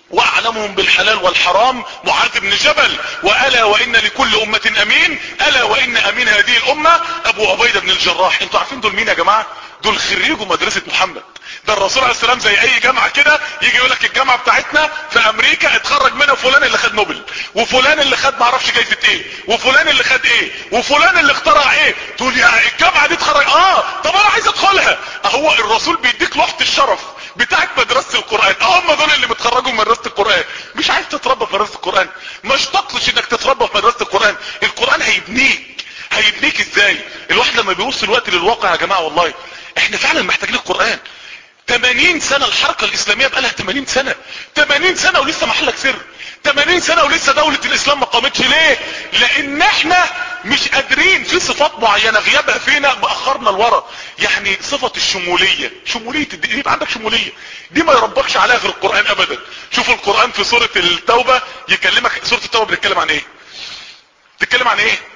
واعلمهم بالحلال والحرام معاذ بن جبل والا وان لكل امة امين الا وان امين هذه الامة ابو عبيدة بن الجراح انتوا عارفين دول مين يا جماعة دول خريجوا مدرسة محمد ده الرسول عليه السلام زي اي جامعة كده يجي يقول لك الجامعة بتاعتنا في امريكا اتخرج منها فلان اللي خد نوبل وفلان اللي خد معرفش جايزة ايه وفلان اللي خد ايه وفلان اللي اخترع ايه تقول يا الجامعة دي اتخرج اه طب انا عايز ادخلها اهو الرسول بيديك لوحة الشرف بتاعت مدرسة القرآن هم دول اللي متخرجوا من مدرسة القرآن مش عايز تتربى في مدرسة القرآن ما اشتقتش انك تتربى في مدرسة القرآن القرآن هيبنيك هيبنيك ازاي الواحد لما بيبص الوقت للواقع يا جماعة والله احنا فعلا محتاجين القرآن 80 سنة الحركة الاسلامية بقالها 80 سنة 80 سنة ولسه محلك سر 80 سنة ولسه دولة الاسلام ما قامتش ليه لان احنا مش قادرين في صفات معينة غيابها فينا مأخرنا لورا يعني صفة الشمولية شمولية الدين يبقى عندك شمولية دي ما يربكش عليها غير القرآن ابدا شوف القرآن في سورة التوبة يكلمك سورة التوبة بتتكلم عن ايه بتتكلم عن ايه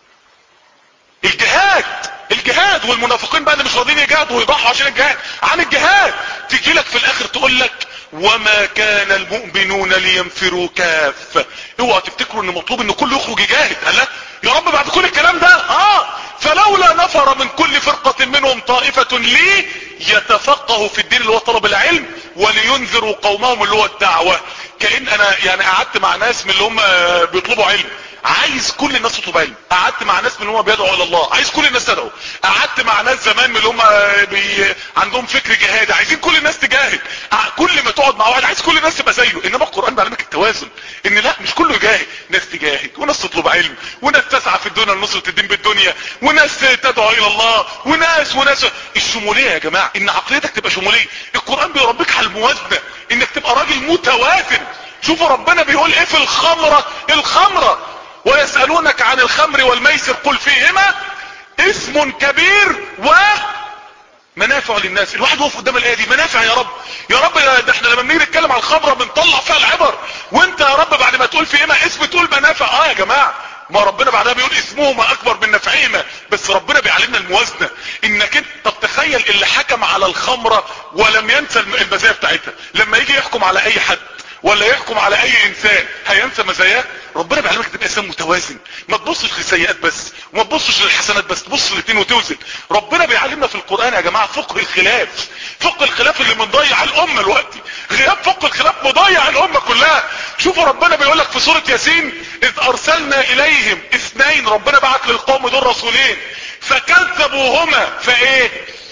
الجهاد الجهاد والمنافقين بقى اللي مش راضيين يجاهدوا ويضحوا عشان الجهاد عن الجهاد تيجي لك في الاخر تقول لك وما كان المؤمنون لينفروا كافة اوعى تفتكروا ان مطلوب ان كل يخرج يجاهد قال لا يا رب بعد كل الكلام ده اه فلولا نفر من كل فرقة منهم طائفة لي يتفقهوا في الدين اللي هو طلب العلم ولينذروا قومهم اللي هو الدعوة كأن انا يعني قعدت مع ناس من اللي هم بيطلبوا علم عايز كل الناس تطلب علم قعدت مع ناس من اللي هم بيدعوا الى الله عايز كل الناس تدعو قعدت مع ناس زمان من اللي هم بي... عندهم فكر جهادي عايزين كل الناس تجاهد كل ما تقعد مع واحد عايز كل الناس تبقى زيه انما القران بيعلمك التوازن ان لا مش كله يجاهد ناس تجاهد وناس تطلب علم وناس تسعى في الدنيا لنصرة الدين بالدنيا وناس تدعو الى الله وناس وناس الشمولية يا جماعة ان عقليتك تبقى شمولية القرآن بيربيك على الموازنة انك تبقى راجل متوازن شوفوا ربنا بيقول ايه في الخمرة الخمرة ويسألونك عن الخمر والميسر قل فيهما اسم كبير و منافع للناس الواحد وقف قدام الايه دي منافع يا رب يا رب ده احنا لما بنيجي نتكلم عن الخمره بنطلع فيها العبر وانت يا رب بعد ما تقول فيهما اسم تقول منافع اه يا جماعه ما ربنا بعدها بيقول اسمهما اكبر من نفعهما بس ربنا بيعلمنا الموازنه انك انت طب تخيل اللي حكم على الخمره ولم ينسى المزايا بتاعتها لما يجي يحكم على اي حد ولا يحكم على اي انسان هينسى مزاياه ربنا بيعلمك تبقى انسان متوازن ما تبصش للسيئات بس وما تبصش للحسنات بس تبص الاثنين وتوزن ربنا بيعلمنا في القران يا جماعه فقه الخلاف فقه الخلاف اللي مضيع الامه دلوقتي غياب فقه الخلاف مضيع الامه كلها شوفوا ربنا بيقول لك في سوره ياسين اذ ارسلنا اليهم اثنين ربنا بعت للقوم دول رسولين فكذبوهما فايه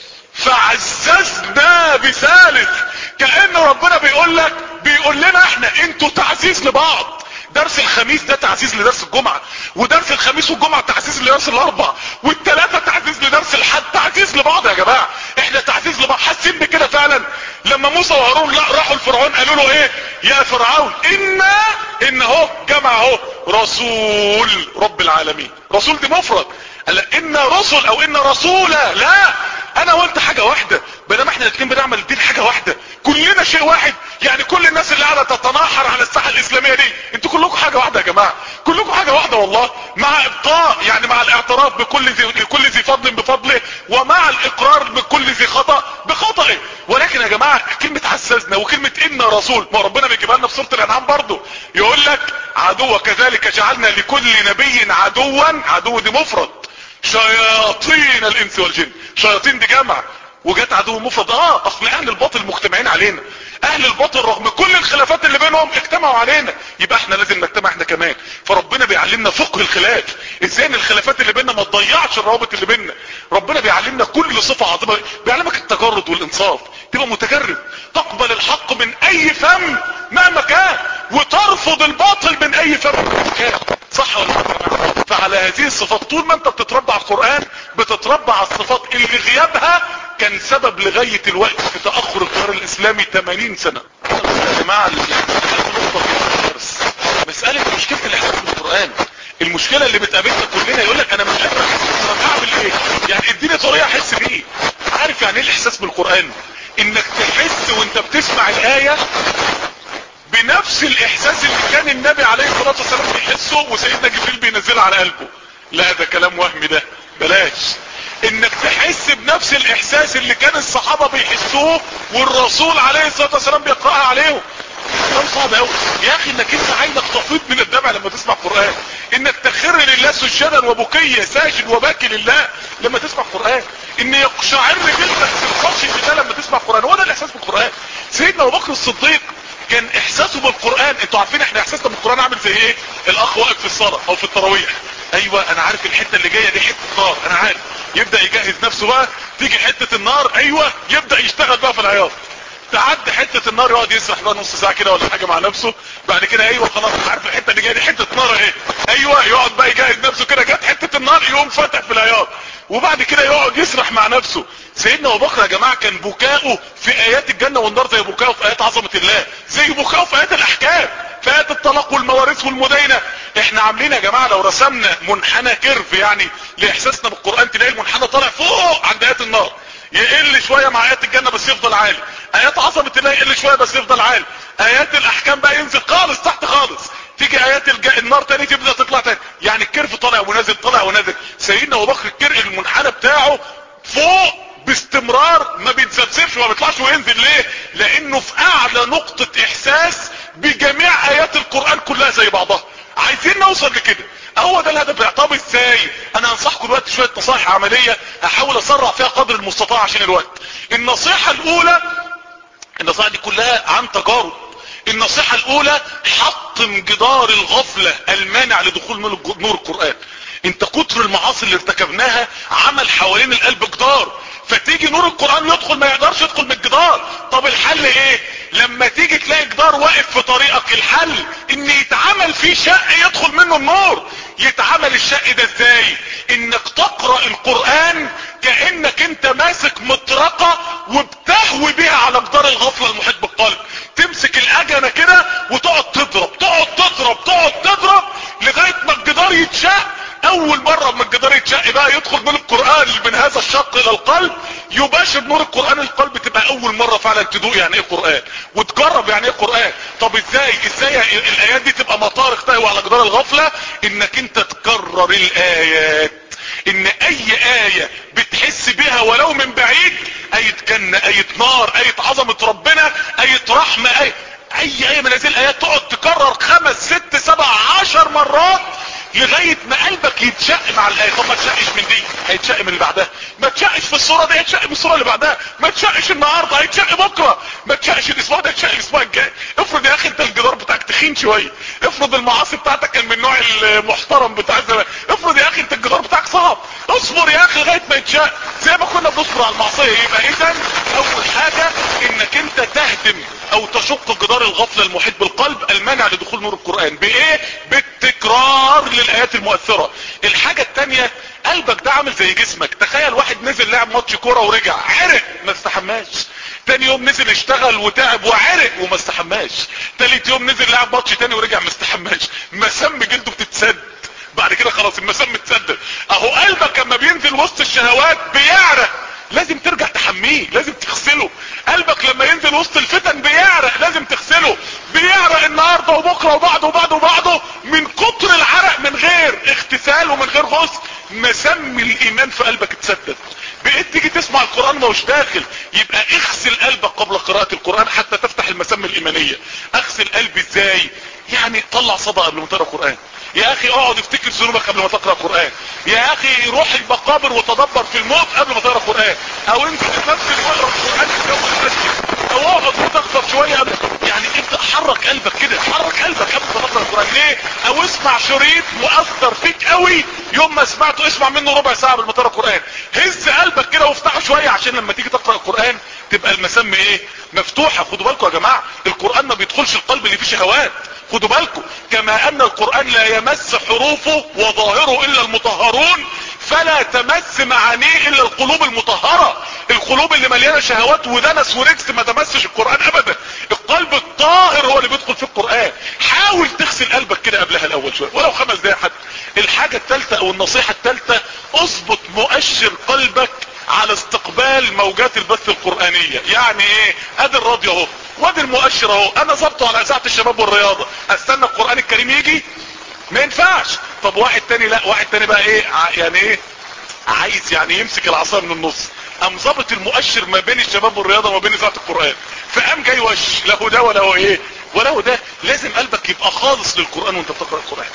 فعززنا بثالث كأن ربنا بيقول لك بيقول لنا احنا انتوا تعزيز لبعض درس الخميس ده تعزيز لدرس الجمعة ودرس الخميس والجمعة تعزيز لدرس الاربع والتلاتة تعزيز لدرس الحد تعزيز لبعض يا جماعة احنا تعزيز لبعض حاسين بكده فعلا لما موسى وهارون لا راحوا الفرعون قالوا له ايه يا فرعون انا ان اهو جمع اهو رسول رب العالمين رسول دي مفرد قال ان رسل او ان رسولا لا انا وانت حاجة واحدة بينما احنا الاثنين بنعمل الدين حاجة واحدة كلنا شيء واحد يعني كل الناس اللي قاعدة تتناحر على الساحة الاسلامية دي انتوا كلكم حاجة واحدة يا جماعة كلكم حاجة واحدة والله مع ابطاء يعني مع الاعتراف بكل ذي لكل ذي فضل بفضله ومع الاقرار بكل ذي خطأ بخطئه ولكن يا جماعة كلمة عززنا وكلمة ان رسول ما ربنا بيجيبها لنا في سورة الانعام برضه يقول لك عدو كذلك جعلنا لكل نبي عدوا عدو دي مفرد شياطين الانس والجن شياطين دي جمع وجات عدو مفرد اه اصل اهل الباطل مجتمعين علينا اهل الباطل رغم كل الخلافات اللي بينهم اجتمعوا علينا يبقى احنا لازم نجتمع احنا كمان فربنا بيعلمنا فقه الخلاف ازاي ان الخلافات اللي بيننا ما تضيعش الروابط اللي بيننا ربنا بيعلمنا كل صفة عظيمة بيعلمك التجرد والانصاف تبقى متجرد تقبل الحق من اي فم مهما كان وترفض الباطل من اي فم مهما كان صح ولا لا فعلى هذه الصفات طول ما انت بتتربى على القرآن بتتربى على الصفات اللي غيابها كان سبب لغاية الوقت في تأخر القرار الاسلامي 80 سنة يا جماعة مسألة مشكلة الاحساس بالقرآن المشكلة اللي بتقابلنا كلنا يقول لك انا مش قادر احس انا اعمل ايه يعني اديني طريقة احس بيه عارف يعني ايه الاحساس بالقرآن انك تحس وانت بتسمع الاية بنفس الاحساس اللي كان النبي عليه الصلاة والسلام بيحسه وسيدنا جبريل بينزلها على قلبه لا ده كلام وهمي ده بلاش انك تحس بنفس الاحساس اللي كان الصحابة بيحسوه والرسول عليه الصلاة والسلام بيقرأها عليهم القرآن صعب قوي يا اخي انك انت عينك تفيض من الدمع لما تسمع قرآن انك تخر لله سجدا وبكيا ساجد وباكي لله لما تسمع قرآن ان يقشعر جلدك في الخشي لله لما تسمع قرآن هو ده الاحساس بالقرآن سيدنا ابو بكر الصديق كان احساسه بالقرآن انتوا عارفين احنا احساسنا بالقرآن عامل زي ايه الاخ واقف في الصلاة او في التراويح ايوه انا عارف الحتة اللي جاية دي حتة نار انا عارف يبدأ يجهز نفسه بقى تيجي حتة النار ايوه يبدأ يشتغل بقى في العياط تعدي حتة النار يقعد يسرح بقى نص ساعة كده ولا حاجة مع نفسه بعد كده ايوه خلاص انا عارف الحتة اللي جاية دي حتة نار اهي ايوه يقعد بقى يجهز نفسه كده جت حتة النار يقوم فاتح في العياط وبعد كده يقعد يسرح مع نفسه سيدنا ابو بكر يا جماعة كان بكاؤه في ايات الجنة والنار زي بكاؤه في ايات عظمة الله زي بكاؤه في ايات الاحكام في ايات الطلاق والمواريث والمدينة احنا عاملين يا جماعة لو رسمنا منحنى كيرف يعني لاحساسنا بالقرآن تلاقي المنحنى طالع فوق عند ايات النار يقل شوية مع ايات الجنة بس يفضل عالي ايات عظمة الله يقل شوية بس يفضل عالي ايات الاحكام بقى ينزل خالص تحت خالص تيجي ايات الج... النار تاني تبدأ تطلع تاني يعني الكيرف طالع ونازل طالع ونازل سيدنا ابو بكر الكيرف المنحنى بتاعه فوق باستمرار ما بيتذبذبش وما بيطلعش وينزل ليه لانه في اعلى نقطة احساس بجميع ايات القرآن كلها زي بعضها عايزين نوصل لكده هو ده الهدف طب ازاي انا انصحكم دلوقتي شوية نصائح عملية احاول اسرع فيها قدر المستطاع عشان الوقت النصيحة الاولى النصائح دي كلها عن تجارب النصيحة الاولى حطم جدار الغفلة المانع لدخول نور القرآن انت كتر المعاصي اللي ارتكبناها عمل حوالين القلب جدار فتيجي نور القرآن يدخل ما يقدرش يدخل من الجدار طب الحل ايه لما تيجي تلاقي جدار واقف في طريقك الحل ان يتعمل فيه شق يدخل منه النور يتعمل الشق ده ازاي انك تقرأ القرآن كأنك انت ماسك مطرقة وبتهوي بيها على جدار الغفلة المحيط بالقلب تمسك الاجنة كده وتقعد تضرب تقعد تضرب تقعد تضرب لغاية ما الجدار يتشق اول مرة من الجدار يتشق بقى يدخل من القرآن من هذا الشق الى القلب يباشر نور القرآن القلب تبقى اول مرة فعلا تدوق يعني ايه قرآن وتجرب يعني ايه قرآن طب ازاي ازاي الايات دي تبقى مطارق تهوى على جدار الغفلة انك انت تكرر الايات ان اي اية بتحس بها ولو من بعيد اية جنة اية نار اية عظمة ربنا اية رحمة اية اي اية من هذه الايات تقعد تكرر خمس ست سبع عشر مرات لغاية ما قلبك يتشق مع الايه طب ما تشقش من دي هيتشق من اللي بعدها ما تشقش في الصورة دي هيتشق من الصورة اللي بعدها ما تشقش النهاردة هيتشق بكرة ما تشقش الاسبوع ده هيتشق الاسبوع الجاي افرض يا اخي انت الجدار بتاعك تخين شوية افرض المعاصي بتاعتك كان من النوع المحترم بتاع زمان افرض يا اخي انت الجدار بتاعك صعب اصبر يا اخي لغاية ما يتشق زي ما كنا بنصبر على المعصية يبقى اذا اول حاجة انك انت تهدم او تشق جدار الغفلة المحيط بالقلب المانع لدخول نور القرآن بايه بالتكرار للايات المؤثرة الحاجة التانية قلبك ده عامل زي جسمك تخيل واحد نزل لعب ماتش كورة ورجع عرق ما استحماش تاني يوم نزل اشتغل وتعب وعرق وما استحماش تالت يوم نزل لعب ماتش تاني ورجع ما استحماش مسام جلده بتتسد بعد كده خلاص المسام اتسدد اهو قلبك لما بينزل وسط الشهوات بيعرق لازم ترجع تحميه لازم تغسله قلبك لما ينزل وسط الفتن بيعرق لازم تغسله بيعرق النهارده وبكره وبعده وبعده وبعده من كتر العرق من غير اغتسال ومن غير غسل مسمي الايمان في قلبك اتسدد بقيت تيجي تسمع القرآن ما هوش داخل يبقى اغسل قلبك قبل قراءة القرآن حتى تفتح المسام الايمانية اغسل قلبي ازاي يعني طلع صدى قبل ما تقرا قرآن يا اخي اقعد افتكر ذنوبك قبل ما تقرا قرآن يا اخي روح المقابر وتدبر في الموت قبل ما تقرا قرآن او انزل تنزل واقرا القرآن في يوم المسجد او اقعد وتغفر شوية قبل يعني ابدأ حرك قلبك كده حرك قلبك قبل ما تقرا القرآن ليه او اسمع شريط مؤثر فيك قوي يوم ما سمعته اسمع منه ربع ساعة قبل ما تقرا القرآن هز قلبك كده وافتحه شوية عشان لما تيجي تقرا القرآن تبقى المسام ايه مفتوحة خدوا بالكم يا جماعة القرآن ما بيدخلش القلب اللي فيه شهوات خدوا بالكم كما ان القرآن لا يمس حروفه وظاهره الا المطهرون فلا تمس معانيه الا القلوب المطهرة القلوب اللي مليانة شهوات ودنس ورجس ما تمسش القرآن ابدا القلب الطاهر هو اللي بيدخل في القرآن حاول تغسل قلبك كده قبلها الاول شوية ولو خمس دقايق حتى الحاجة الثالثة او النصيحة الثالثة اظبط مؤشر قلبك على استقبال موجات البث القرآنية يعني ايه ادي الراديو اهو وادي المؤشر اهو انا ظبطه على اذاعة الشباب والرياضة استنى القرآن الكريم يجي ما ينفعش طب واحد تاني لا واحد تاني بقى ايه يعني ايه عايز يعني يمسك العصا من النص قام ظابط المؤشر ما بين الشباب والرياضة وما بين اذاعة القرآن فقام جاي وش لا هو ده ولا هو ايه ولو ده لازم قلبك يبقى خالص للقرآن وانت بتقرأ القرآن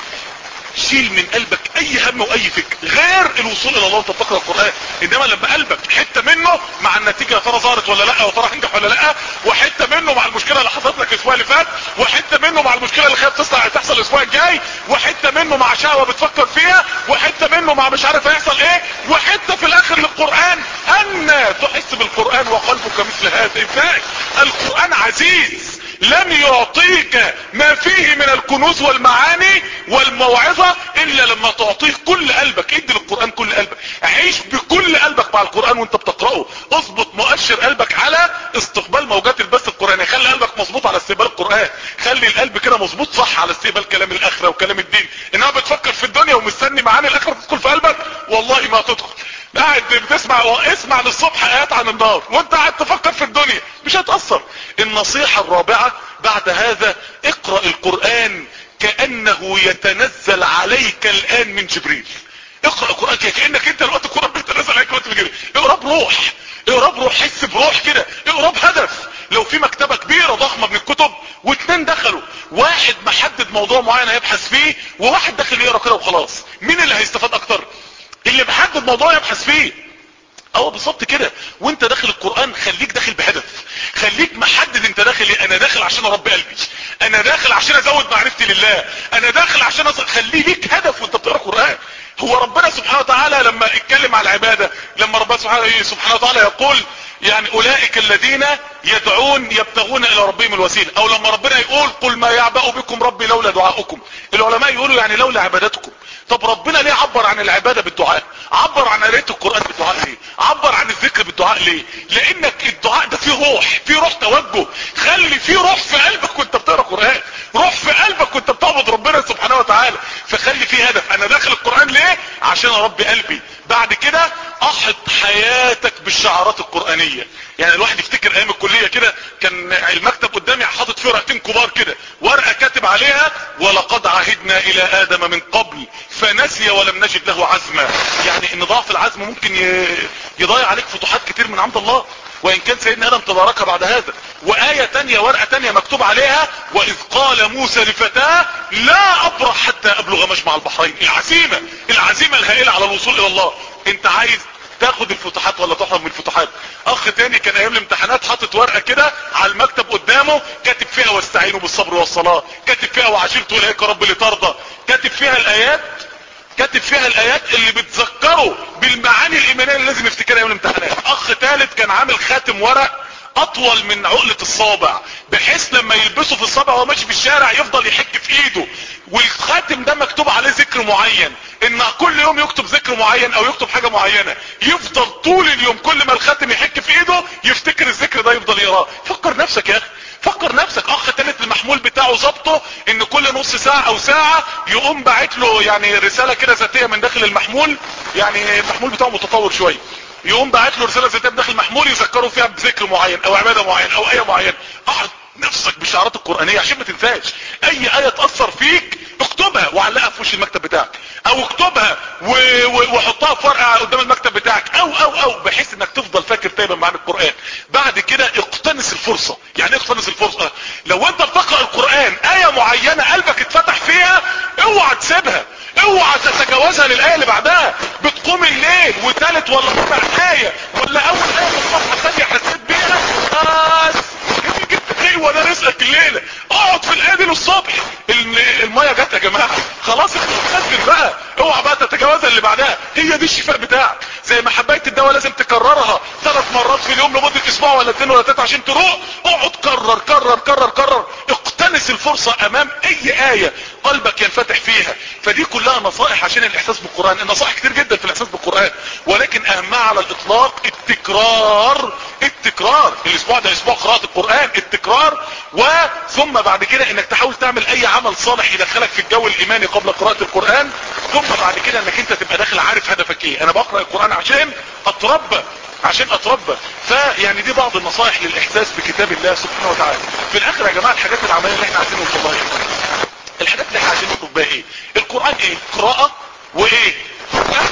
شيل من قلبك اي هم واي فكر غير الوصول الى الله وانت بتقرا القران انما لما قلبك حته منه مع النتيجه يا ترى ظهرت ولا لا وترى هنجح ولا لا وحته منه مع المشكله اللي حصلت لك الاسبوع اللي فات وحته منه مع المشكله اللي خايف تصنع تحصل الاسبوع الجاي وحته منه مع شهوه بتفكر فيها وحته منه مع مش عارف هيحصل ايه وحته في الاخر للقران ان تحس بالقران وقلبك مثل هذا ازاي القران عزيز لم يعطيك ما فيه من الكنوز والمعاني والموعظة الا لما تعطيه كل قلبك ادي للقرآن كل قلبك عيش بكل قلبك مع القرآن وانت بتقرأه اضبط مؤشر قلبك على استقبال موجات البث القرآني خلي قلبك مظبوط على استقبال القرآن خلي القلب كده مظبوط صح على استقبال كلام الاخرة وكلام الدين انما بتفكر في الدنيا ومستني معاني الاخرة تدخل في قلبك والله ما تدخل قاعد بتسمع اسمع للصبح ايات عن النار وانت قاعد تفكر في الدنيا مش هتأثر النصيحة الرابعة بعد هذا اقرأ القرآن كأنه يتنزل عليك الآن من جبريل اقرأ القرآن كأنك انت الوقت القرآن بيتنزل عليك وقت من جبريل اقرأ بروح اقرأ بروح حس بروح كده اقرأ بهدف لو في مكتبة كبيرة ضخمة من الكتب واثنين دخلوا واحد محدد موضوع معين هيبحث فيه وواحد داخل يقرأ كده وخلاص مين اللي هيستفاد اكتر اللي محدد موضوع يبحث فيه اه بالظبط كده وانت داخل القرآن خليك داخل بهدف خليك محدد انت داخل ايه انا داخل عشان اربي قلبي انا داخل عشان ازود معرفتي لله انا داخل عشان أز... خليه ليك هدف وانت بتقرا القرآن هو ربنا سبحانه وتعالى لما اتكلم على العبادة لما ربنا سبحانه, سبحانه وتعالى يقول يعني اولئك الذين يدعون يبتغون الى ربهم الوسيلة او لما ربنا يقول قل ما يعبأ بكم ربي لولا دعاؤكم العلماء يقولوا يعني لولا عبادتكم طب ربنا ليه عبر عن العبادة بالدعاء عبر عن قراءة القرآن بالدعاء ليه عبر عن الذكر بالدعاء ليه لانك الدعاء ده فيه روح فيه روح توجه خلي فيه روح في قلبك وانت بتقرا قرآن روح في قلبك وانت بتعبد ربنا سبحانه وتعالى فخلي فيه هدف انا داخل القرآن ليه عشان اربي قلبي بعد كده احط حياتك بالشعارات القرآنية يعني الواحد يفتكر ايام الكلية كده كان المكتب قدامي حاطط فيه ورقتين كبار كده ورقة كاتب عليها ولقد عهدنا الى ادم من قبل فنسي ولم نجد له عزما يعني ان ضعف العزم ممكن يضيع عليك فتوحات كتير من عند الله وان كان سيدنا ادم تبارك بعد هذا وآية تانية ورقة تانية مكتوب عليها واذ قال موسى لفتاه لا ابرح حتى ابلغ مجمع البحرين العزيمة العزيمة الهائلة على الوصول الى الله انت عايز تاخد الفتوحات ولا تحرم من الفتوحات اخ تاني كان ايام الامتحانات حاطط ورقة كده على المكتب قدامه كاتب فيها واستعينوا بالصبر والصلاة كاتب فيها وعشرت اليك رب لترضى كاتب فيها الايات كاتب فيها الايات اللي بتذكره بالمعاني الايمانية اللي لازم يفتكرها يوم الامتحانات اخ ثالث كان عامل خاتم ورق اطول من عقلة الصابع بحيث لما يلبسه في الصابع وهو ماشي في الشارع يفضل يحك في ايده والخاتم ده مكتوب عليه ذكر معين ان كل يوم يكتب ذكر معين او يكتب حاجة معينة يفضل طول اليوم كل ما الخاتم يحك في ايده يفتكر الذكر ده يفضل يقراه فكر نفسك يا اخي فكر نفسك اخ تالت المحمول بتاعه ظبطه ان كل نص ساعة او ساعة يقوم باعت له يعني رسالة كده ذاتية من داخل المحمول يعني المحمول بتاعه متطور شوية يقوم باعت له رسالة ذاتية من داخل المحمول يذكره فيها بذكر معين او عبادة معين او ايه معين احط نفسك بالشعارات القرآنية عشان ما تنساش اي اية تأثر فيك اكتبها وعلقها في وش المكتب بتاعك او اكتبها و... و... وحطها في ورقة قدام المكتب بتاعك او او او بحيث انك تفضل فاكر دايما معنى القرآن بعد كده اقتنص الفرصة يعني ايه اقتنص الفرصة لو انت بتقرأ القرآن اية معينة قلبك اتفتح فيها اوعى تسيبها اوعى تتجاوزها للآية اللي بعدها بتقوم الليل وثالث ولا ربع آية ولا اول آية في الصفحة الثانية حسيت بيها بس جميل جدا ايه وانا رزقك الليلة اقعد في الآية دي للصبح المية جت يا جماعة خلاص اختصر بقى اوعى بقى تتجاوزها اللي بعدها هي دي الشفاء بتاعك زي ما حباية الدواء لازم تكررها ثلاث مرات في اليوم لمدة اسبوع ولا اثنين ولا ثلاثة عشان تروق اقعد كرر كرر كرر كرر اقتنص الفرصة امام اي آية قلبك ينفتح فيها فدي كلها نصائح عشان الاحساس بالقرآن النصائح كتير جدا في الاحساس بالقرآن ولكن اهمها على الاطلاق التكرار التكرار الاسبوع ده اسبوع قراءة القرآن التكرار وثم بعد كده انك تحاول تعمل اي عمل صالح يدخلك في الجو الايماني قبل قراءة القرآن ثم بعد كده انك انت تبقى داخل عارف هدفك ايه انا بقرأ القرآن عشان اتربى عشان اتربى فيعني دي بعض النصائح للاحساس بكتاب الله سبحانه وتعالى في الاخر يا جماعة الحاجات العملية اللي احنا عايزين نوصل لها الحاجات اللي احنا عايزين نطلب بها ايه القرآن ايه قراءة وايه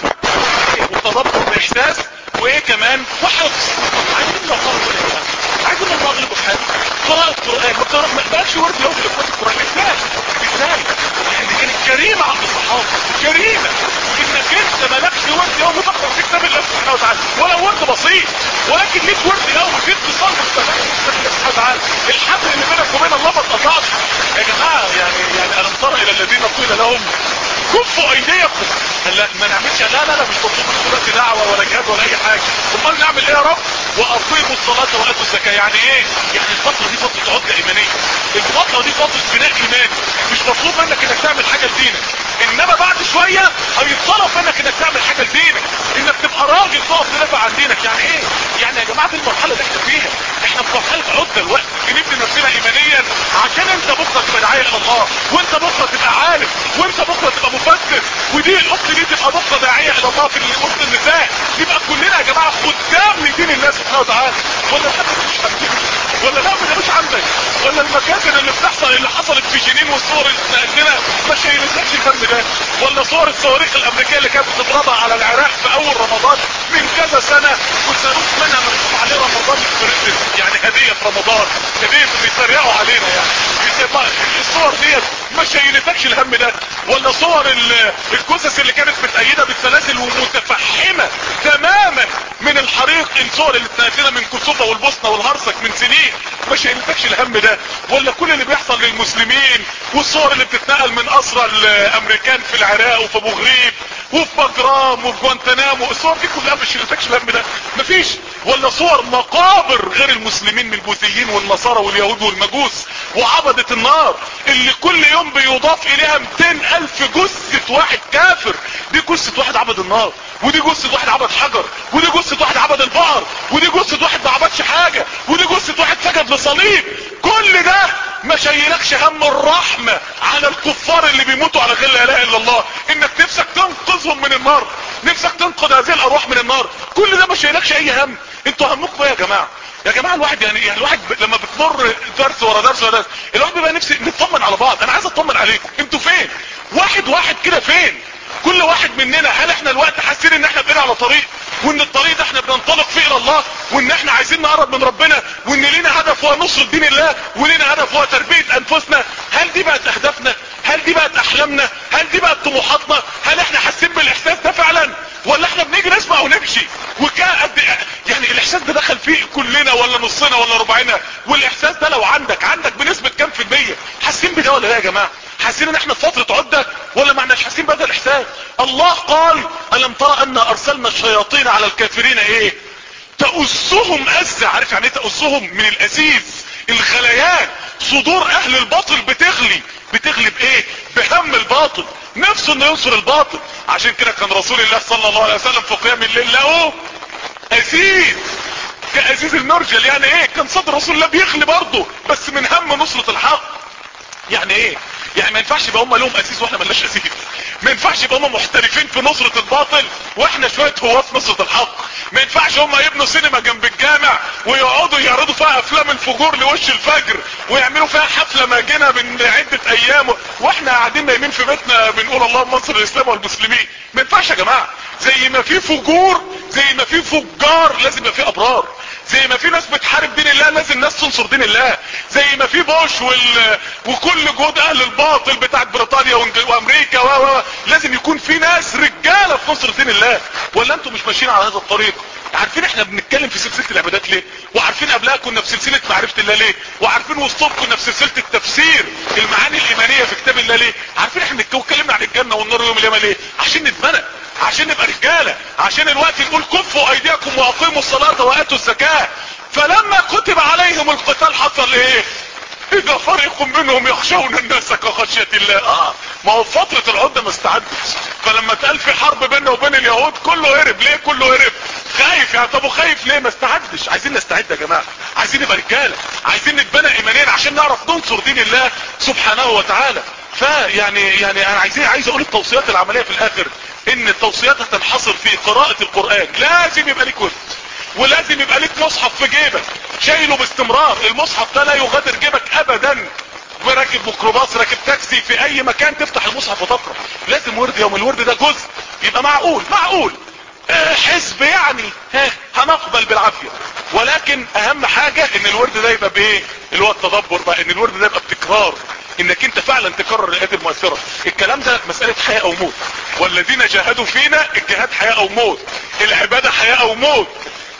وتدبر باحساس وايه كمان وحفظ عايزين نوصل ايه عايزين الله اغلب في حياتنا قراءة قرآن ما قراءة ما بقاش ورد يوم لقراءة القرآن ازاي ازاي يعني كانت كريمة عند الصحابة كريمة انك انت مالكش ورد يوم تقرأ في كتاب الله سبحانه وتعالى ولا ورد بسيط ولكن ليك ورد يوم في اتصال مستمر بكتاب الله سبحانه وتعالى الحبل اللي بينك وبين الله ما اتقطعش يا جماعة يعني يعني الم ترى الى الذين قيل لهم كفوا ايديكم قال لا ما نعملش لا لا لا مش مطلوب من دلوقتي دعوه ولا جهاد ولا اي حاجه امال نعمل ايه يا رب واقيموا الصلاه واتوا الزكاه يعني ايه يعني الفتره دي فتره عده ايمانيه الفتره دي فتره بناء ايماني مش مطلوب منك انك تعمل حاجه لدينك انما بعد شويه هيطلب منك انك تعمل حاجه لدينك انك تبقى راجل تقف تدافع عن دينك يعني ايه يعني يا جماعه المرحله اللي احنا فيها احنا في مرحله عده الوقت بنبني نفسنا ايمانيا عشان انت بكره تبقى داعيه الى الله وانت بكره تبقى عالم وانت بكره تبقى مفسر ودي الاخت دي تبقى بكره داعيه الى الله في وسط النساء نبقى كلنا يا جماعه خدام لدين الله سبحانه وتعالى ولا ده مش عندنا ولا لا ده مش عندك ولا المكاسب اللي بتحصل اللي حصلت في جنين والصور اللي اتنقلنا ما شايلتكش الهم ده ولا صور الصواريخ الامريكيه اللي كانت بتضربها على العراق في اول رمضان من كذا سنه والصاروخ منها مرسوم عليه رمضان الكريسماس يعني هديه في رمضان هديه بيتريقوا علينا يعني الصور ديت ما شايلتكش الهم ده ولا صور الجثث اللي كانت متأيدة بالسلاسل ومتفحمة تماما من الحريق الصور اللي اتنقلنا من كوسوفا والبوسنة والهرسك من سنين ما شايلتكش الهم ده ولا كل اللي بيحصل للمسلمين والصور اللي بتتنقل من اسرى الامريكان في العراق وفي ابو غريب وفي بجرام وفي جوانتنامو الصور دي كلها ما شايلتكش الهم ده مفيش ولا صور مقابر غير المسلمين من البوذيين والنصارى واليهود والمجوس وعبدة النار اللي كل يوم بيضاف اليها 200 الف جثة واحد كافر دي جثة واحد عبد النار ودي جثة واحد عبد حجر ودي جثة واحد عبد البقر ودي جثة واحد ما عبدش حاجة ودي جثة واحد سجد لصليب كل ده ما شايلكش هم الرحمة على الكفار اللي بيموتوا على غير لا اله الا الله انك نفسك تنقذهم من النار نفسك تنقذ هذه الارواح من النار كل ده ما شايلكش اي هم انتوا همكم ايه يا جماعه يا جماعه الواحد يعني يعني الواحد ب... لما بتمر درس ورا درس ورا درس الواحد بيبقى نفسي نطمن على بعض انا عايز اطمن عليكم انتوا فين واحد واحد كده فين كل واحد مننا هل احنا الوقت حاسين ان احنا بقينا على طريق وان الطريق ده احنا بننطلق فيه الى الله وان احنا عايزين نقرب من ربنا وان لينا هدف هو نصر دين الله ولينا هدف هو تربية انفسنا هل دي بقت اهدافنا هل دي بقت احلامنا هل دي بقت طموحاتنا هل احنا حاسين بالاحساس ده فعلا ولا احنا بنيجي نسمع ونمشي وكان قد يعني الاحساس ده دخل فيه كلنا ولا نصنا ولا ربعنا والاحساس ده لو عندك عندك بنسبة كام في المية حاسين بده ولا لا يا جماعة حاسين ان احنا في فترة عدة ولا ما احناش حاسين بهذا الاحساس الله قال الم ترى ان ارسلنا الشياطين على الكافرين ايه تأسهم أز عارف يعني ايه تأسهم من الأزيز الغليان صدور اهل الباطل بتغلي بتغلي بايه بهم الباطل نفسه انه ينصر الباطل عشان كده كان رسول الله صلى الله عليه وسلم في قيام الليل له أزيز كأزيز المرجل يعني ايه كان صدر رسول الله بيغلي برضه بس من هم نصرة الحق يعني ايه يعني ما ينفعش يبقى هم لهم اسيس واحنا ملناش اسيس ما ينفعش يبقى هم محترفين في نصرة الباطل واحنا شوية هواة في نصرة الحق ما ينفعش هم يبنوا سينما جنب الجامع ويقعدوا يعرضوا فيها افلام الفجور لوش الفجر ويعملوا فيها حفلة ماجنة من عدة ايام واحنا قاعدين نايمين في بيتنا بنقول اللهم انصر الاسلام والمسلمين ما ينفعش يا جماعة زي ما في فجور زي ما في فجار لازم يبقى في ابرار زي ما في ناس بتحارب دين الله لازم ناس تنصر دين الله زي ما في بوش وال... وكل جهود اهل الباطل بتاعت بريطانيا وإنج- وامريكا و... و... لازم يكون في ناس رجاله في نصر دين الله ولا انتم مش ماشيين على هذا الطريق عارفين احنا بنتكلم في سلسله العبادات ليه وعارفين قبلها كنا في سلسله معرفه الله ليه وعارفين وسطهم كنا في سلسله التفسير المعاني الايمانيه في كتاب الله ليه عارفين احنا اتكلمنا عن الجنه والنار يوم القيامه ليه عشان نتبنى عشان نبقى رجاله عشان الوقت نقول كفوا ايديكم واقيموا الصلاه واتوا الزكاه فلما كتب عليهم القتال حصل ايه اذا فريق منهم يخشون الناس كخشية الله اه ما هو فترة العدة ما استعدش فلما اتقال في حرب بيننا وبين اليهود كله هرب ليه كله هرب خايف يعني طب وخايف ليه ما استعدش عايزين نستعد يا جماعة عايزين نبقى رجالة عايزين نتبنى ايمانيا عشان نعرف ننصر دين الله سبحانه وتعالى فيعني يعني انا عايزين عايز اقول التوصيات العملية في الاخر ان التوصيات هتنحصر في قراءة القرآن لازم يبقى ليك ورد ولازم يبقى ليك مصحف في جيبك شايله باستمرار المصحف ده لا يغادر جيبك ابدا راكب ميكروباص راكب تاكسي في اي مكان تفتح المصحف وتقرا لازم ورد يوم الورد ده جزء يبقى معقول معقول اه حزب يعني ها هنقبل بالعافية ولكن اهم حاجة ان الورد ده يبقى بايه اللي هو التدبر بقى ان الورد ده يبقى بتكرار انك انت فعلا تكرر الايات المؤثرة الكلام ده مسألة حياة او موت والذين جاهدوا فينا الجهاد حياة او موت العبادة حياة او موت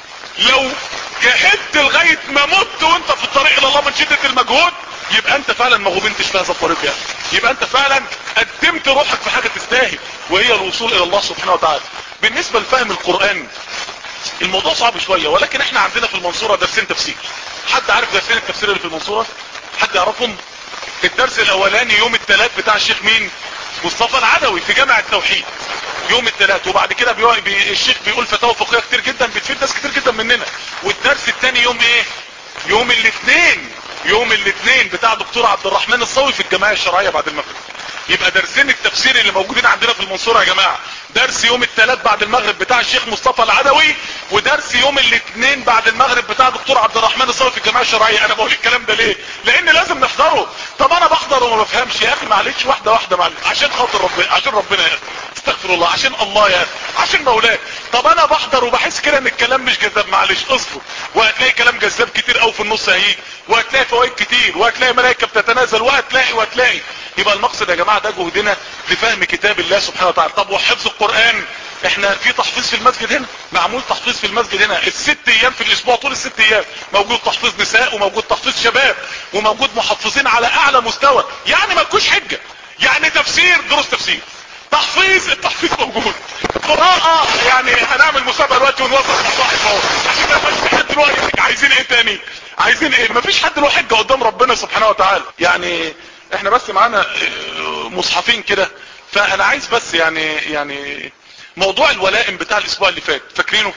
لو جاهدت لغاية ما مت وانت في الطريق الى الله من شدة المجهود يبقى انت فعلا ما غبنتش في هذا الطريق يعني يبقى انت فعلا قدمت روحك في حاجة تستاهل وهي الوصول الى الله سبحانه وتعالى بالنسبة لفهم القرآن الموضوع صعب شوية ولكن احنا عندنا في المنصورة درسين تفسير حد عارف درسين التفسير اللي في المنصورة حد يعرفهم الدرس الاولاني يوم الثلاث بتاع الشيخ مين مصطفى العدوي في جامع التوحيد يوم الثلاث وبعد كده بي... بي... الشيخ بيقول فتاوى فقهيه كتير جدا بتفيد ناس كتير جدا مننا والدرس الثاني يوم ايه يوم الاثنين يوم الاثنين بتاع دكتور عبد الرحمن الصوي في الجمعيه الشرعيه بعد المغرب يبقى درسين التفسير اللي موجودين عندنا في المنصورة يا جماعة درس يوم الثلاث بعد المغرب بتاع الشيخ مصطفى العدوي ودرس يوم الاثنين بعد المغرب بتاع دكتور عبد الرحمن الصوي في الجمعية الشرعية انا بقول الكلام ده ليه لان لازم نحضره طب انا بحضر وما بفهمش يا اخي معلش واحدة واحدة معلش عشان خاطر ربنا عشان ربنا يا اخي استغفر الله عشان الله يا اخي عشان مولاه طب انا بحضر وبحس كده ان الكلام مش جذاب معلش اصبر وهتلاقي كلام جذاب كتير قوي في النص هيجي وهتلاقي فوائد كتير وهتلاقي ملائكه بتتنازل وهتلاقي وهتلاقي يبقى المقصد يا جماعه ده جهدنا لفهم كتاب الله سبحانه وتعالى طب وحفظ القران احنا في تحفيظ في المسجد هنا معمول تحفيظ في المسجد هنا الست ايام في الاسبوع طول الست ايام موجود تحفيظ نساء وموجود تحفيظ شباب وموجود محفظين على اعلى مستوى يعني ما تكونش حجه يعني تفسير دروس تفسير تحفيظ التحفيظ موجود قراءة يعني هنعمل مسابقة دلوقتي ونوظف مصاحف اهو عشان ما يبقاش في حد دلوقتي عايزين ايه تاني عايزين ايه مفيش حد له حجة قدام ربنا سبحانه وتعالى يعني احنا بس معانا مصحفين كده فانا عايز بس يعني يعني موضوع الولائم بتاع الاسبوع اللي فات فاكرينه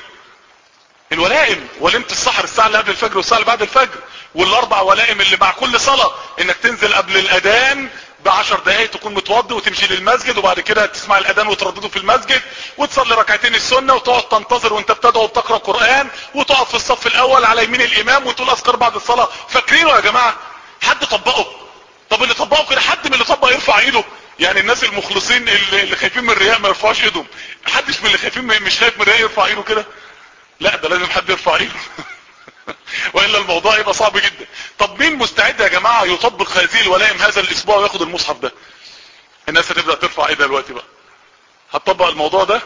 الولائم وليمة السحر الساعة اللي قبل الفجر والساعة اللي بعد الفجر والاربع ولائم اللي مع كل صلاة انك تنزل قبل الاذان بعشر دقايق تكون متوضي وتمشي للمسجد وبعد كده تسمع الاذان وتردده في المسجد وتصلي ركعتين السنة وتقعد تنتظر وانت بتدعو وبتقرا قرآن وتقعد في الصف الاول على يمين الامام وتقول اذكار بعد الصلاة فاكرينه يا جماعة حد طبقه طب اللي طبقه كده حد من اللي طبق يرفع ايده يعني الناس المخلصين اللي, اللي خايفين من الرياء ما يرفعوش ايدهم محدش من اللي خايفين مش خايف من الرياء يرفع ايده كده لا ده لازم حد يرفع ايده والا الموضوع يبقى صعب جدا طب مين مستعد يا جماعة يطبق هذه الولائم هذا الاسبوع وياخد المصحف ده الناس هتبدأ ترفع ايدها دلوقتي بقى هتطبق الموضوع ده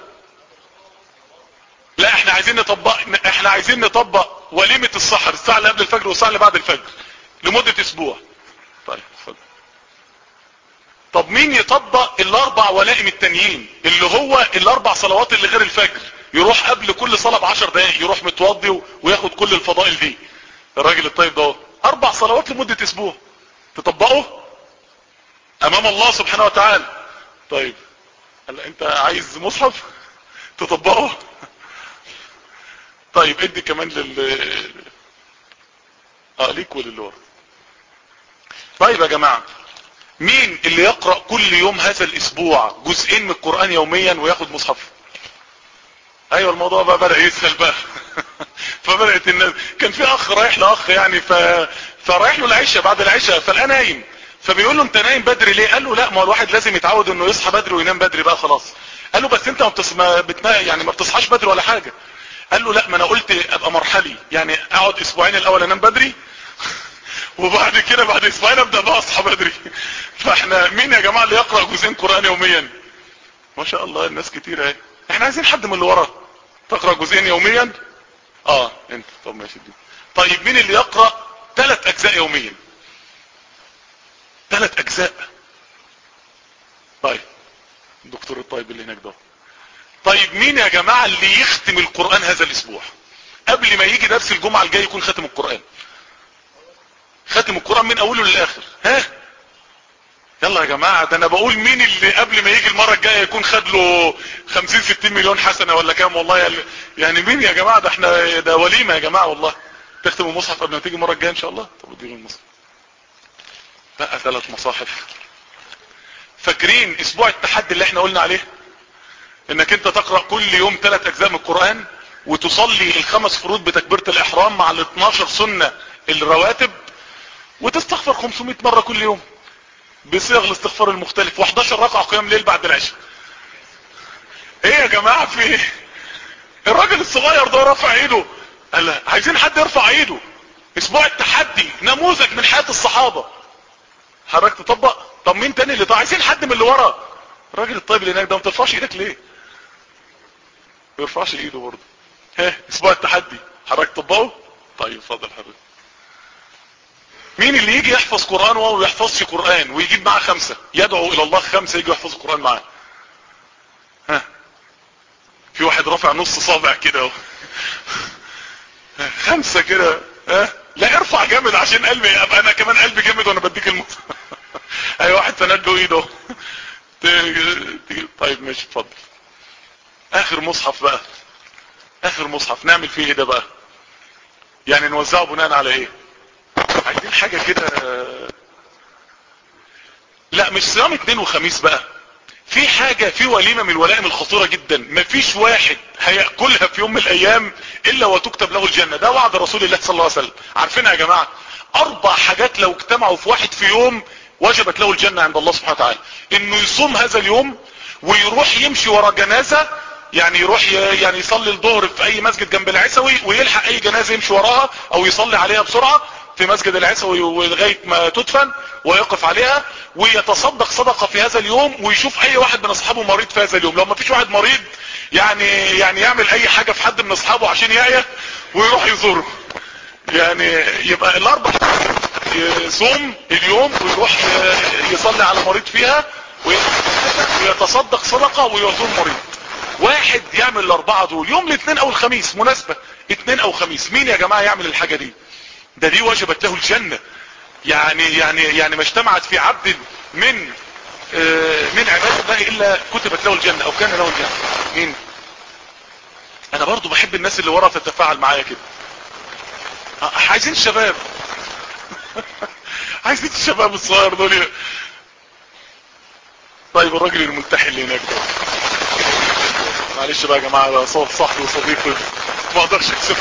لا احنا عايزين نطبق احنا عايزين نطبق وليمة السحر الساعة اللي قبل الفجر والساعة اللي بعد الفجر لمدة اسبوع طيب اتفضل طب مين يطبق الاربع ولائم التانيين اللي هو الاربع صلوات اللي غير الفجر يروح قبل كل صلاة بعشر دقايق يروح متوضي وياخد كل الفضائل دي الراجل الطيب ده اربع صلوات لمدة اسبوع تطبقه امام الله سبحانه وتعالى طيب هلا انت عايز مصحف تطبقه طيب ادي كمان لل اه ليك وللي ورا طيب يا جماعة مين اللي يقرأ كل يوم هذا الاسبوع جزئين من القرآن يوميا وياخد مصحف ايوه الموضوع بقى بدأ يسهل بقى فبدأت الناس كان في اخ رايح لاخ يعني ف... فرايح له العشاء بعد العشاء فلقى نايم فبيقول له انت نايم بدري ليه قال له لا ما هو الواحد لازم يتعود انه يصحى بدري وينام بدري بقى خلاص قال له بس انت ما بتص... ما بتنا... يعني ما بتصحاش بدري ولا حاجة قال له لا ما انا قلت ابقى مرحلي يعني اقعد اسبوعين الاول انام بدري وبعد كده بعد اسبوعين ابدا بقى اصحى بدري فاحنا مين يا جماعه اللي يقرا جزئين قران يوميا ما شاء الله الناس كتير اهي احنا عايزين حد من اللي ورا تقرا جزئين يوميا اه انت طب ماشي دي طيب مين اللي يقرا ثلاث اجزاء يوميا ثلاث اجزاء طيب الدكتور الطيب اللي هناك ده طيب مين يا جماعه اللي يختم القران هذا الاسبوع قبل ما يجي درس الجمعه الجاي يكون ختم القران ختم القرآن من اوله للاخر ها يلا يا جماعة ده انا بقول مين اللي قبل ما يجي المرة الجاية يكون خد له 50 60 مليون حسنة ولا كام والله يعني مين يا جماعة ده احنا ده وليمة يا جماعة والله تختم المصحف قبل ما تيجي المرة الجاية ان شاء الله طب اديله المصحف بقى ثلاث مصاحف فاكرين اسبوع التحدي اللي احنا قلنا عليه انك انت تقرأ كل يوم ثلاث اجزاء من القرآن وتصلي الخمس فروض بتكبيرة الاحرام مع ال 12 سنة الرواتب وتستغفر 500 مرة كل يوم بصيغ الاستغفار المختلف و11 ركعة قيام ليل بعد العشاء ايه يا جماعة في ايه الراجل الصغير ده رفع ايده قال لا عايزين حد يرفع ايده اسبوع التحدي نموذج من حياة الصحابة حضرتك تطبق طب مين تاني اللي طب عايزين حد من اللي ورا الراجل الطيب اللي هناك ده ما ترفعش ايدك ليه ما يرفعش ايده برضه ها اسبوع التحدي حضرتك تطبقه طيب اتفضل حضرتك مين اللي يجي يحفظ قرآن وهو ما بيحفظش قرآن ويجيب معاه خمسة يدعو الى الله خمسة يجي يحفظ القرآن معاه ها في واحد رافع نص صابع كده اهو خمسة كده ها لا ارفع جامد عشان قلبي ابقى انا كمان قلبي جامد وانا بديك المط اي واحد سند له ايده طيب ماشي اتفضل اخر مصحف بقى اخر مصحف نعمل فيه ايه ده بقى يعني نوزعه بناء على ايه عايزين حاجة كده لا مش صيام اثنين وخميس بقى في حاجة في وليمة من الولائم الخطيرة جدا مفيش واحد هيأكلها في يوم من الايام الا وتكتب له الجنة ده وعد رسول الله صلى الله عليه وسلم عارفينها يا جماعة اربع حاجات لو اجتمعوا في واحد في يوم وجبت له الجنة عند الله سبحانه وتعالى انه يصوم هذا اليوم ويروح يمشي ورا جنازة يعني يروح يعني يصلي الظهر في اي مسجد جنب العسوي ويلحق اي جنازة يمشي وراها او يصلي عليها بسرعة في مسجد العسوي ولغاية ما تدفن ويقف عليها ويتصدق صدقة في هذا اليوم ويشوف اي واحد من اصحابه مريض في هذا اليوم لو ما فيش واحد مريض يعني يعني يعمل اي حاجة في حد من اصحابه عشان يعيا ويروح يزوره يعني يبقى الاربع يصوم اليوم ويروح يصلي على مريض فيها ويتصدق صدقة ويزور مريض واحد يعمل الاربعة دول يوم الاثنين او الخميس مناسبة اثنين او خميس مين يا جماعة يعمل الحاجة دي ده دي وجبت له الجنة يعني يعني يعني ما اجتمعت في عبد من آه من عباد الله الا كتبت له الجنة او كان له الجنة مين انا برضو بحب الناس اللي ورا تتفاعل معايا كده آه عايزين الشباب عايزين الشباب الصغير دول طيب الراجل الملتحي اللي هناك ده معلش بقى يا جماعه ده صوت صاحبي وصديقي ما اقدرش اكسب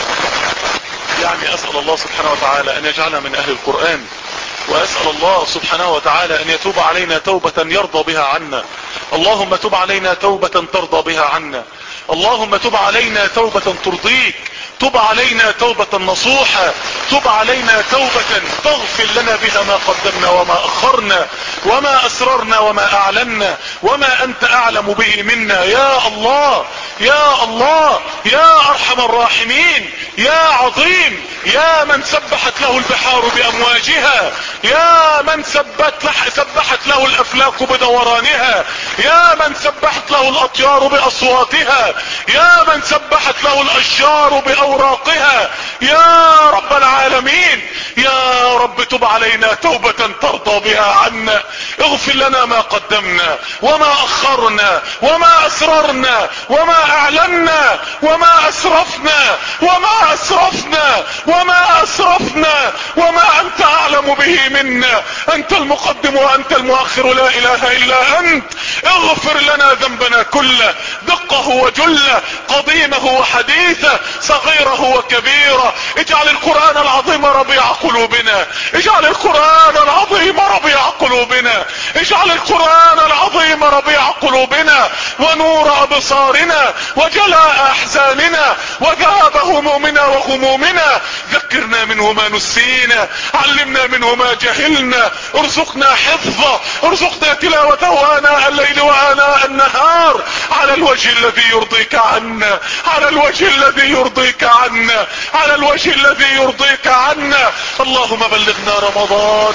يعني اسال الله سبحانه وتعالى ان يجعلنا من اهل القران واسال الله سبحانه وتعالى ان يتوب علينا توبه يرضى بها عنا اللهم تب علينا توبه ترضى بها عنا اللهم تب علينا توبه ترضيك تب علينا توبة نصوحة تب علينا توبة تغفر لنا بها ما قدمنا وما اخرنا وما اسررنا وما اعلنا وما انت اعلم به منا يا الله يا الله يا ارحم الراحمين يا عظيم يا من سبحت له البحار بامواجها يا من سبت لح سبحت له الافلاك بدورانها يا من سبحت له الاطيار باصواتها يا من سبحت له الاشجار باوراقها يا رب العالمين يا رب تب علينا توبة ترضى بها عنا اغفر لنا ما قدمنا وما اخرنا وما اسررنا وما اعلنا وما اسرفنا وما اسرفنا وما اسرفنا وما انت اعلم به منا انت المقدم وانت المؤخر لا اله الا انت اغفر لنا ذنبنا كله دقه وجله قديمه وحديثه صغيره وكبيره اجعل القرآن العظيم ربيع قلوبنا اجعل القرآن العظيم ربيع قلوبنا اجعل القرآن العظيم ربيع قلوبنا ونور ابصارنا وجلاء احزاننا وذهاب همومنا وغمومنا ذكرنا منه ما نسينا علمنا منه ما جهلنا ارزقنا حفظه ارزقنا تلاوته اناء الليل واناء النهار على الوجه الذي يرضيك عنا على الوجه الذي يرضيك عنا على الوجه الذي يرضيك عنا اللهم بلغنا رمضان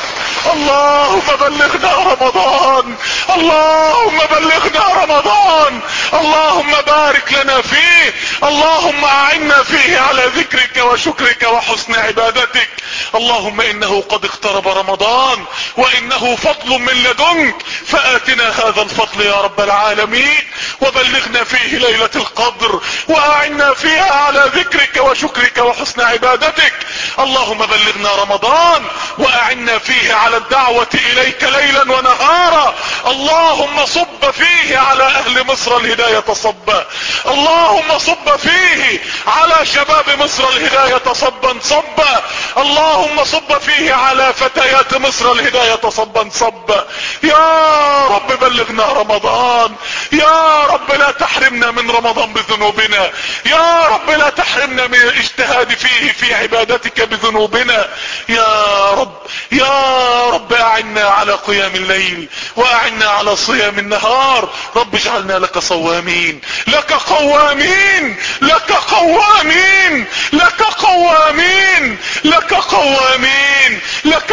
اللهم بلغنا رمضان اللهم بلغنا رمضان اللهم بارك لنا فيه اللهم اعنا فيه على ذكرك وشكرك وحسن عبادتك اللهم انه قد اقترب رمضان وانه فضل من لدنك فاتنا هذا الفضل يا رب العالمين وبلغنا فيه ليلة القدر واعنا فيها على ذكرك وشكرك وحسن عبادتك اللهم بلغنا رمضان واعنا فيه على الدعوة اليك ليلا ونهارا اللهم صب فيه على اهل مصر الهداية صبا اللهم صب فيه على شباب مصر الهداية صبا صبا اللهم صب فيه على فتيات مصر الهداية صبا صبا يا رب بلغنا رمضان يا رب لا تحرمنا من رمضان بذنوبنا يا رب لا تحرمنا من الاجتهاد فيه في عبادتك بذنوبنا يا رب يا رب اعنا على قيام الليل واعنا على صيام النهار رب اجعلنا لك صوامين لك قوامين لك قوامين لك قوامين لك قوامين لك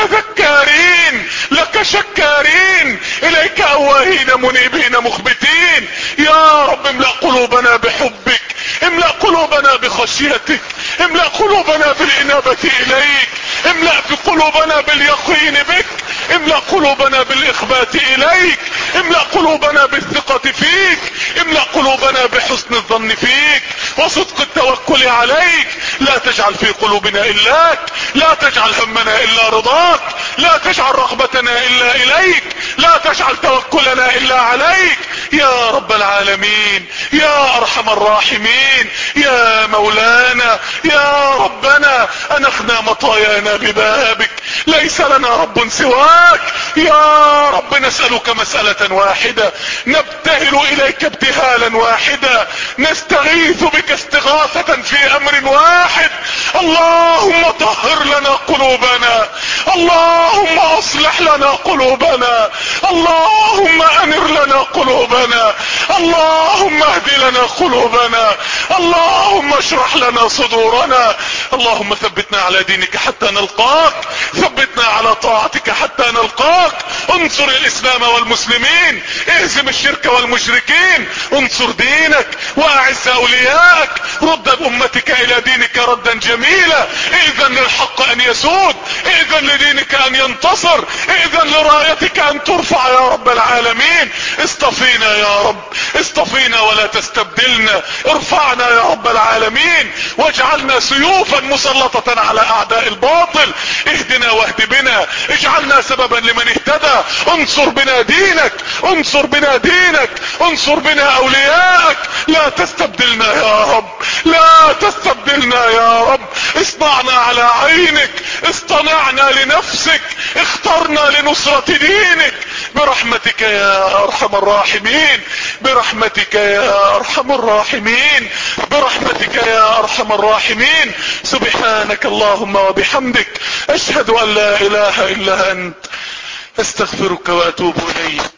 ذكارين لك شكارين اليك اواهين منيبين مخبتين يا رب املأ قلوبنا بحبك املأ قلوبنا بخشيتك املأ قلوبنا بالانابة اليك املأ قلوبنا باليقين بك املأ قلوبنا بالاخبات اليك املأ قلوبنا بالثقة فيك املأ قلوبنا بحسن الظن فيك وصدق التوكل عليك لا تجعل في قلوبنا الاك لا تجعل همنا الا رضاك لا تجعل رغبتنا الا اليك لا تجعل توكلنا الا عليك يا رب العالمين يا ارحم الراحمين يا مولانا يا ربنا انخنا مطايانا ببابك ليس لنا رب سواك يا رب نسألك مسألة واحدة نبتهل اليك ابتهالا واحدا نستغيث بك استغاثة في امر واحد اللهم طهر لنا قلوبنا اللهم اصلح لنا قلوبنا اللهم انر لنا قلوبنا اللهم اهد لنا قلوبنا اللهم اشرح لنا صدورنا اللهم ثبتنا على دينك حتى نلقاك ثبتنا على طاعتك حتى نلقاك انصر الاسلام والمسلمين اهزم الشرك والمشركين انصر دينك واعز اولياءك رد امتك الى دينك ردا جميلا اذن للحق ان يسود اذن لدينك ان ينتصر اذن لرايتك ان ترفع يا رب العالمين اصطفينا يا رب اصطفينا ولا تستبدلنا ارفعنا يا رب العالمين واجعلنا سيوفا مسلطة على اعداء الباطل اهدنا واهد بنا اجعلنا سببا لمن اهتدى انصر بنا دينك انصر بنا دينك انصر بنا اولياءك لا تستبدلنا يا رب لا تستبدلنا يا رب اصنعنا على عينك اصطنعنا لنفسك اخترنا لنصرة دينك برحمتك يا ارحم الراحمين برحمتك يا ارحم الراحمين برحمتك يا ارحم الراحمين سبحانك اللهم وبحمدك اشهد ان لا اله الا انت استغفرك واتوب اليك